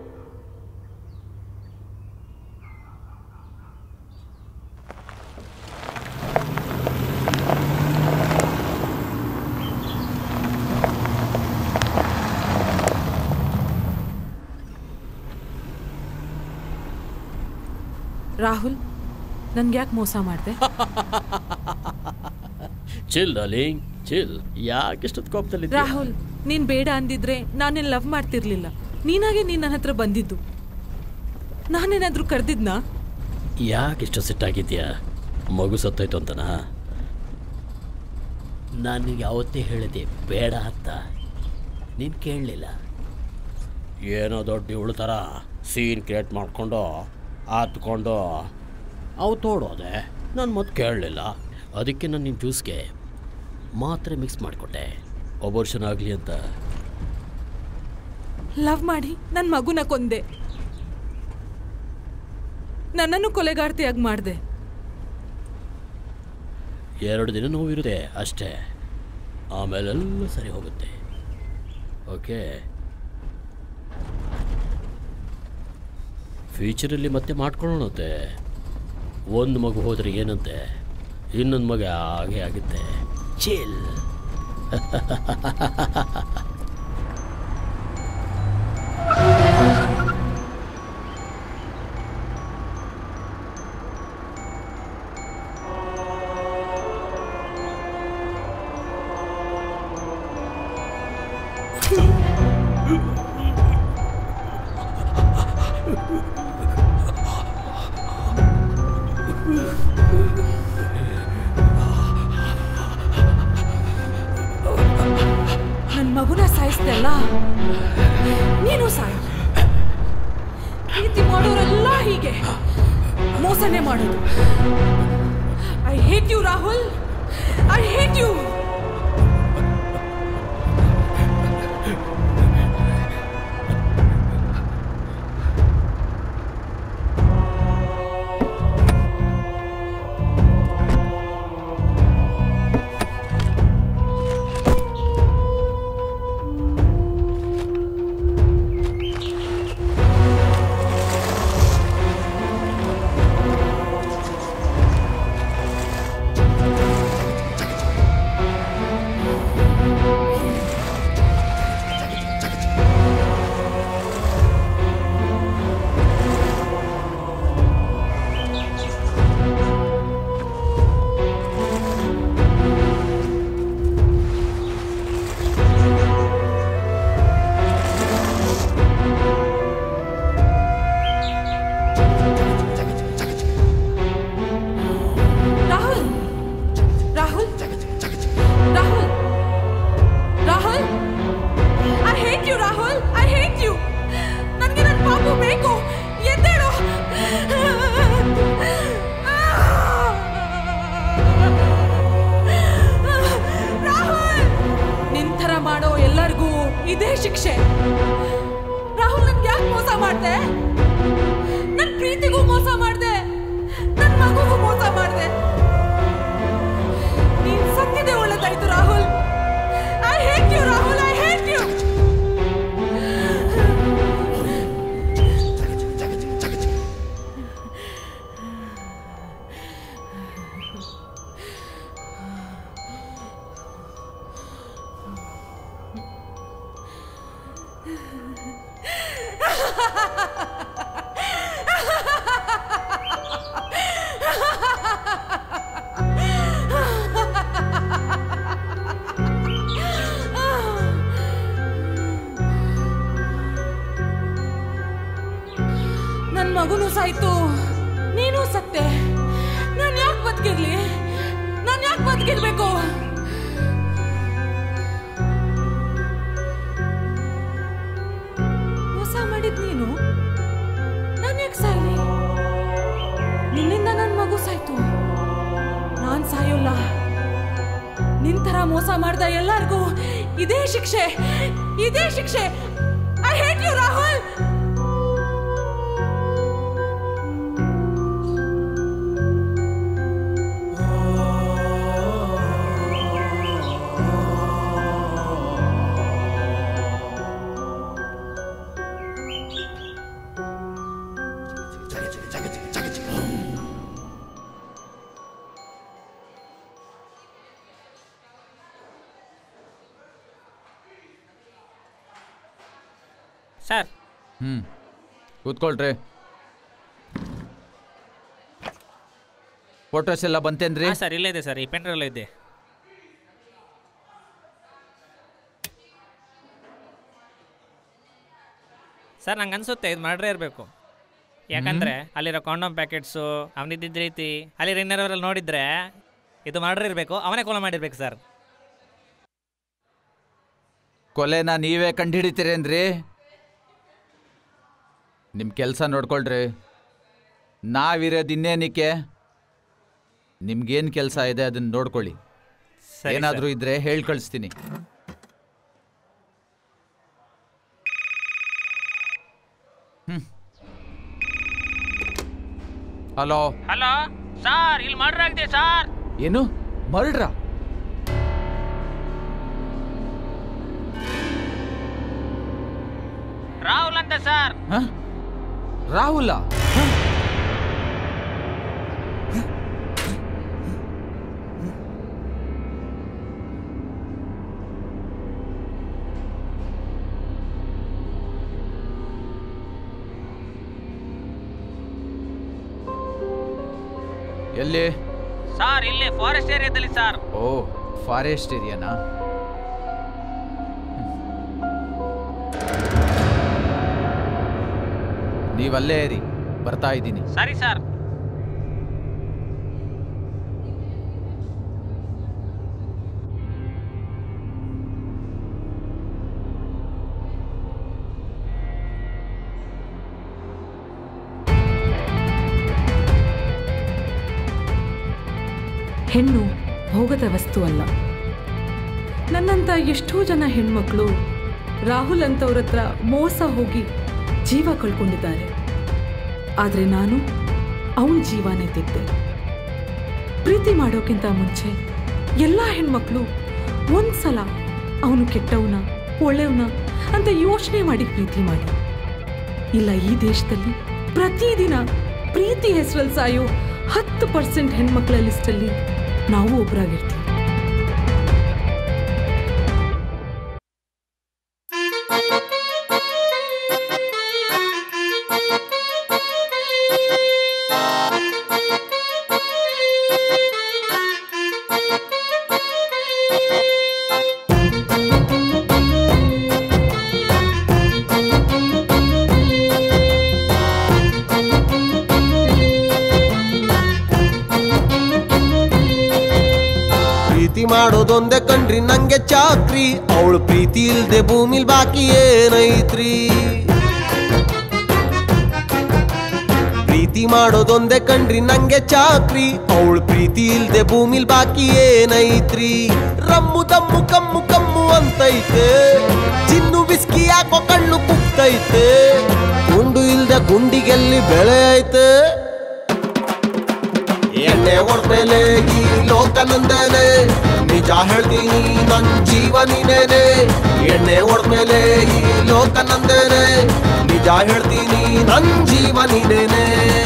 ರಾಹುಲ್ ನನ್ಗೆ ಯಾಕೆ ಮೋಸ ಮಾಡಿದೆ ಚಿಲ್ ಡಾರ್ಲಿಂಗ್ ಚಿಲ್ ಯಾಕೆ ಇಷ್ಟೊತ್ತು ಕೋಪದಲ್ಲಿ ರಾಹುಲ್ ನೀನ್ ಬೇಡ ಅಂದಿದ್ರೆ ನಾನೇನ್ ಲವ್ ಮಾಡ್ತಿರ್ಲಿಲ್ಲ ನೀನಾಗೆ ನೀನ್ ನನ್ನ ಹತ್ರ ಬಂದಿದ್ದು ನಾನೇನಾದ್ರೂ ಕರೆದಿದ್ನಾ ಯಾಕೆ ಇಷ್ಟು ಸಿಟ್ಟಾಗಿದ್ಯಾ ಮಗು ಸತ್ತೋಯ್ತು ಅಂತನಾ ನಾನು ನಿನಗೆ ಯಾವತ್ತೇ ಹೇಳಿದೆ ಬೇಡ ಅಂತ ನೀನು ಕೇಳಲಿಲ್ಲ ಏನೋ ದೊಡ್ಡ ಇವಳು ಥರ ಸೀನ್ ಕ್ರಿಯೇಟ್ ಮಾಡಿಕೊಂಡು ಆತ್ಕೊಂಡು ಅವು ತೋಡೋದೆ ನಾನು ಮತ್ತೆ ಕೇಳಲಿಲ್ಲ ಅದಕ್ಕೆ ನಾನು ನಿನ್ನ ಜ್ಯೂಸ್ಗೆ ಮಾತ್ರೆ ಮಿಕ್ಸ್ ಮಾಡಿಕೊಟ್ಟೆ ಅಬೋರ್ಷನ್ ಆಗಲಿ ಅಂತ ಲವ್ ಮಾಡಿ ನನ್ನ ಮಗುನ ಕೊಂದೆ ನನ್ನನ್ನು ಕೊಲೆಗಾರ್ತಿಯಾಗಿ ಮಾಡಿದೆ ಎರಡು ದಿನ ನೋವಿರುತ್ತೆ ಅಷ್ಟೇ ಆಮೇಲೆಲ್ಲ ಸರಿ ಹೋಗುತ್ತೆ ಓಕೆ ಫ್ಯೂಚರಲ್ಲಿ ಮತ್ತೆ ಮಾಡ್ಕೊಳ್ಳೋಣತೆ ಒಂದು ಮಗು ಹೋದರೆ ಏನಂತೆ ಇನ್ನೊಂದು ಮಗ ಹಾಗೆ ಆಗುತ್ತೆ ಚಿಲ್ ನನ್ನ ಮಗುನ ಸಾಯಿಸ್ದಲ್ಲ ನೀನು ಸಾಯ ಪ್ರೀತಿ ಮಾಡೋರೆಲ್ಲ ಹೀಗೆ ಮೋಸನೆ ಮಾಡೋದು I hate you Rahul I hate you Rahul Rahul Rahul Rahul I hate you Rahul I hate you ನನಗೆ ನನ್ನ ಪಾಪು ಬೇಕು ಎದ್ದೇಳು ರಾಹುಲ್ ನಿಂತರ ಮಾಡೋ ಎಲ್ಲರಿಗೂ ಇದೇ ಶಿಕ್ಷೆ ರಾಹುಲ್ ನನ್ಗೆ ಯಾಕೆ ಮೋಸ ಮಾಡ್ದೆ ನನ್ ಪ್ರೀತಿಗೂ ಮೋಸ ಮಾಡ್ದೆ ನನ್ ಮಗುಗೂ ಮೋಸ ಮಾಡ್ದೆ ನೀನ್ ಸತ್ತಿದೆ ಒಳ್ಳೇದಾಯ್ತು Rahul I hate you Rahul I hate you ನನ್ ಮಗುನು ಸಾಯ್ತು ನೀನು ಸತ್ತೆ ನಾನ್ ಯಾಕೆ ಬದುಕಿರ್ಲಿ ನಾನ್ ಯಾಕೆ ಬದುಕಿರ್ಬೇಕು ಮೋಸ ಮಾಡಿದ್ ನೀನು ನಾನ್ ಯಾಕೆ ಸಾಯ್ಲಿ ನಿನ್ನಿಂದ ನನ್ ಮಗು ಸಾಯ್ತು ನಾನ್ ಸಾಯೋಲ್ಲ ನಿಂತರ ಮೋಸ ಮಾಡ್ದ ಎಲ್ಲಾರ್ಗೂ ಇದೇ ಶಿಕ್ಷೆ ಇದೇ ಶಿಕ್ಷೆ I hate you Rahul sir ಹ್ಞೂ ಕೂತ್ಕೊಳ್ರಿ ಫೋಟೋಸ್ ಎಲ್ಲ ಬಂತೇನ್ರಿ ಹಾಂ ಸರ್ ಇಲ್ಲೇ ಇದೆ ಸರ್ ಈ ಪೆಂಡ್ರಲ್ಲ ಇದೆ ಸರ್ ನಂಗೆ ಅನ್ಸುತ್ತೆ ಇದು ಮಾಡ್ರೇ ಇರಬೇಕು ಯಾಕಂದ್ರೆ ಅಲ್ಲಿರೋ ಕಾಂಡೋಮ್ ಪ್ಯಾಕೆಟ್ಸು ಅವನಿದ್ದ ರೀತಿ ಅಲ್ಲಿ ರಿನ್ನರವರಲ್ಲಿ ನೋಡಿದ್ರೆ ಇದು ಮಾಡ್ರೇ ಇರಬೇಕು ಅವನೇ ಕೊಲೆ ಮಾಡಿರ್ಬೇಕು ಸರ್ ಕೊಲೆನ ನೀವೇ ಕಂಡುಹಿಡಿತೀರೇನ್ರಿ ನಿಮ್ಮ ಕೆಲಸ ನೋಡ್ಕೊಳ್ರಿ ನಾವಿರೋದು ಇನ್ನೇನಕ್ಕೆ ನಿಮ್ಗೇನು ಕೆಲಸ ಇದೆ ಅದನ್ನ ನೋಡ್ಕೊಳ್ಳಿ ಸರಿ, ಏನಾದರೂ ಸರ್. ಇದ್ರೆ ಹೇಳಿ ಕಳಿಸ್ತೀನಿ ಹ್ಮ್ ಹಲೋ ಹಲೋ ಸರ್ ಇಲ್ಲಿ ಮರ್ಡರ್ ಆಗಿದೆ ಸರ್ ಏನು ಮರ್ಡ್ರಾ ರಾಹುಲ್ ಅಂತ ಸರ್ ರಾಹುಲ ಎಲ್ಲಿ ಸರ್ ಇಲ್ಲಿ ಫಾರೆಸ್ಟ್ ಏರಿಯಾದಲ್ಲಿ ಸರ್ ಓ ಫಾರೆಸ್ಟ್ ಏರಿಯಾನಾ ನೀವಲ್ಲೇ ಇರಿ ಬರ್ತಾ ಇದ್ದೀನಿ ಸರಿ ಸರ್ ಹೆಣ್ಣು ಭೋಗದ ವಸ್ತು ಅಲ್ಲ ನನ್ನಂತ ಎಷ್ಟೋ ಜನ ಹೆಣ್ಮಕ್ಳು ರಾಹುಲ್ ಅಂತವ್ರ ಹತ್ರ ಮೋಸ ಹೋಗಿ ಜೀವ ಕಳ್ಕೊಂಡಿದ್ದಾರೆ ಆದರೆ ನಾನು ಅವನ ಜೀವನೇ ತೆಗ್ದೆ ಪ್ರೀತಿ ಮಾಡೋಕ್ಕಿಂತ ಮುಂಚೆ ಎಲ್ಲ ಹೆಣ್ಮಕ್ಳು ಒಂದ್ಸಲ ಅವನು ಕೆಟ್ಟವನ ಒಳ್ಳೆಯವನ ಅಂತ ಯೋಚನೆ ಮಾಡಿ ಪ್ರೀತಿ ಮಾಡಿ ಇಲ್ಲ ಈ ದೇಶದಲ್ಲಿ ಪ್ರತಿದಿನ ಪ್ರೀತಿ ಹೆಸರಲ್ಲಿ ಸಾಯೋ ಹತ್ತು ಪರ್ಸೆಂಟ್ ಹೆಣ್ಮಕ್ಳ ಲಿಸ್ಟಲ್ಲಿ ನಾವು ಒಬ್ಬರಾಗಿರ್ತೀವಿ ಪ್ರೀತಿ ಮಾಡೋದೊಂದೇ ಕಣ್ರಿ ನಂಗೆ ಚಾಕ್ರಿ ಅವಳು ಪ್ರೀತಿ ಇಲ್ದೆ ಭೂಮಿಲ್ ಬಾಕಿ ಏನೈತ್ರಿ ಪ್ರೀತಿ ಮಾಡೋದೊಂದೇ ಕಣ್ರಿ ನಂಗೆ ಚಾಕ್ರಿ ಅವಳು ಪ್ರೀತಿ ಇಲ್ದೆ ಭೂಮಿಲ್ ಬಾಕಿ ಏನೈತ್ರಿ ರಮ್ಮು ದಮ್ಮು ಕಮ್ಮು ಕಮ್ಮು ಅಂತೈತೆ ಚಿನ್ನು ಬಿಸ್ಕಿ ಯಾಕೋ ಕಣ್ಣು ಕುಗ್ತೈತೆ ಗುಂಡು ಇಲ್ದೆ ಗುಂಡಿಗೆಲ್ಲಿ ಬೆಳೆ ಐತೆ ಎಣ್ಣೆ ಹೊಡ್ಮೇಲೆ ಈ ಲೋಕ ನಂದೇನೆ ನಿಜ ಹೇಳ್ತೀನಿ ನನ್ ಜೀವ ನೀನೇನೆ ಎಣ್ಣೆ ಹೊಡ್ಮೇಲೆ ಈ ಲೋಕ ನಂದೇನೆ ನಿಜ ಹೇಳ್ತೀನಿ ನನ್ ಜೀವ ನೀನೇನೆ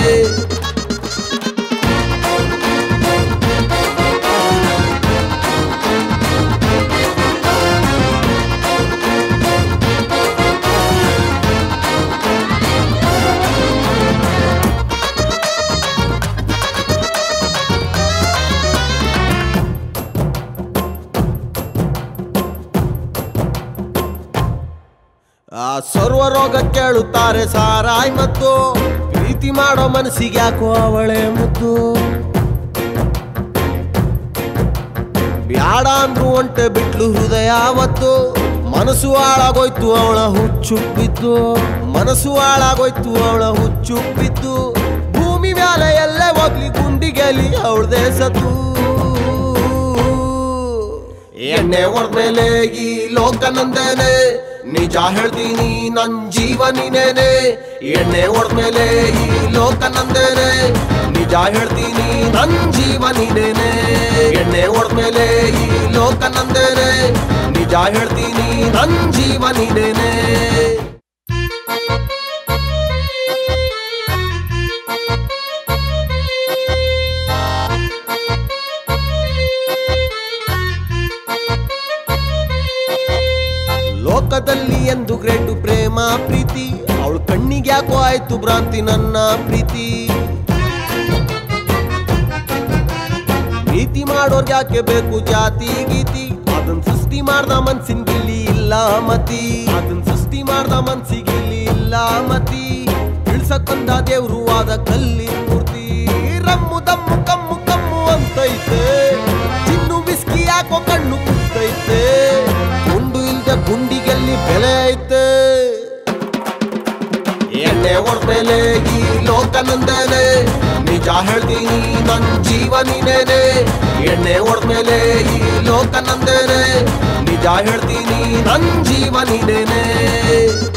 ಆ ಸರ್ವ ರೋಗ ಕೇಳುತ್ತಾರೆ ಸಾರಾಯ್ ಮತ್ತು ಪ್ರೀತಿ ಮಾಡೋ ಮನಸ್ಸಿಗೆ ಯಾಕೋ ಅವಳೆ ಮುದ್ದು ಬ್ಯಾಡ ಅಂದ್ರು ಒಂಟೆ ಬಿಟ್ಲು ಹೃದಯ ಅವತ್ತು ಮನಸ್ಸು ಹಾಳಾಗೋಯ್ತು ಅವಳ ಹುಚ್ಚುಪ್ಪಿತ್ತು ಮನಸ್ಸು ಹಾಳಾಗೋಯ್ತು ಅವಳ ಹುಚ್ಚುಪ್ಪಿತ್ತು ಭೂಮಿ ಮ್ಯಾಲೆ ಎಲ್ಲೇ ಹೋಗ್ಲಿ ಗುಂಡಿಗೆಲಿ ಅವಳದೇ ಸತ್ತು ಎಣ್ಣೆ ಹೊಡ್ಮೇಲೆ ಈ ಲೋಕ ನಂದೇನೆ ನಿಜ ಹೇಳ್ತೀನಿ ನನ್ ಜೀವ ನೀನೇನೆ ಎಣ್ಣೆ ಹೊಡ್ಮೇಲೆ ಈ ಲೋಕ ನಂದೇನೆ ನಿಜ ಹೇಳ್ತೀನಿ ನನ್ ಜೀವ ನೀನೇನೆ ಎಣ್ಣೆ ಹೊಡ್ಮೇಲೆ ಈ ಲೋಕ ನಂದೇನೆ ನಿಜ ಹೇಳ್ತೀನಿ ನನ್ ಜೀವ ನೀನೇನೆ ಲೋಕದಲ್ಲಿ ಎಂದು ಗ್ರೇಟು ಪ್ರೇಮ ಪ್ರೀತಿ ಅವಳು ಕಣ್ಣಿಗೆ ಯಾಕೋ ಆಯ್ತು ಭ್ರಾಂತಿ ನನ್ನ ಪ್ರೀತಿ ಪ್ರೀತಿ ಮಾಡೋರ್ಗೆ ಯಾಕೆ ಬೇಕು ಜಾತಿ ಗೀತಿ ಅದನ್ ಸೃಷ್ಟಿ ಮಾಡ್ದ ಮನ್ಸಿನ ಗಿಲ್ಲಿ ಇಲ್ಲ ಮತಿ ಅದನ್ ಸೃಷ್ಟಿ ಮಾಡ್ದ ಮನ್ಸಿಗಿಲ್ಲಿ ಇಲ್ಲ ಮತಿ ಇಳ್ಸಕ್ ಬಂದ ದೇವ್ರು ಆದ ಕಲ್ಲಿ ಮೂರ್ತಿ ರಮ್ಮು ದಮ್ಮು ಕಮ್ಮು ಕಮ್ಮು ಅಂತೈತೆ ಚಿನ್ನು ಬಿಸ್ಕಿ ಯಾಕೋ ಕಣ್ಣು ಕುತ್ತೈತೆ ಗುಂಡು ಇಲ್ದ ಗುಂಡಿಗೆಲ್ಲಿ ಬೆಲೆ ಐತೆ ಎಣ್ಣೆ ಹೊಡ್ಮೇಲೆ ಈ ಲೋಕ ನಂದೇನೆ ನಿಜ ಹೇಳ್ತೀನಿ ನನ್ ಜೀವ ನೀನೇನೆ ಎಣ್ಣೆ ಹೊಡ್ಮೇಲೆ ಈ ಲೋಕ ನಂದೇನೆ ನಿಜ ಹೇಳ್ತೀನಿ ನನ್ ಜೀವ ನೀನೇನೆ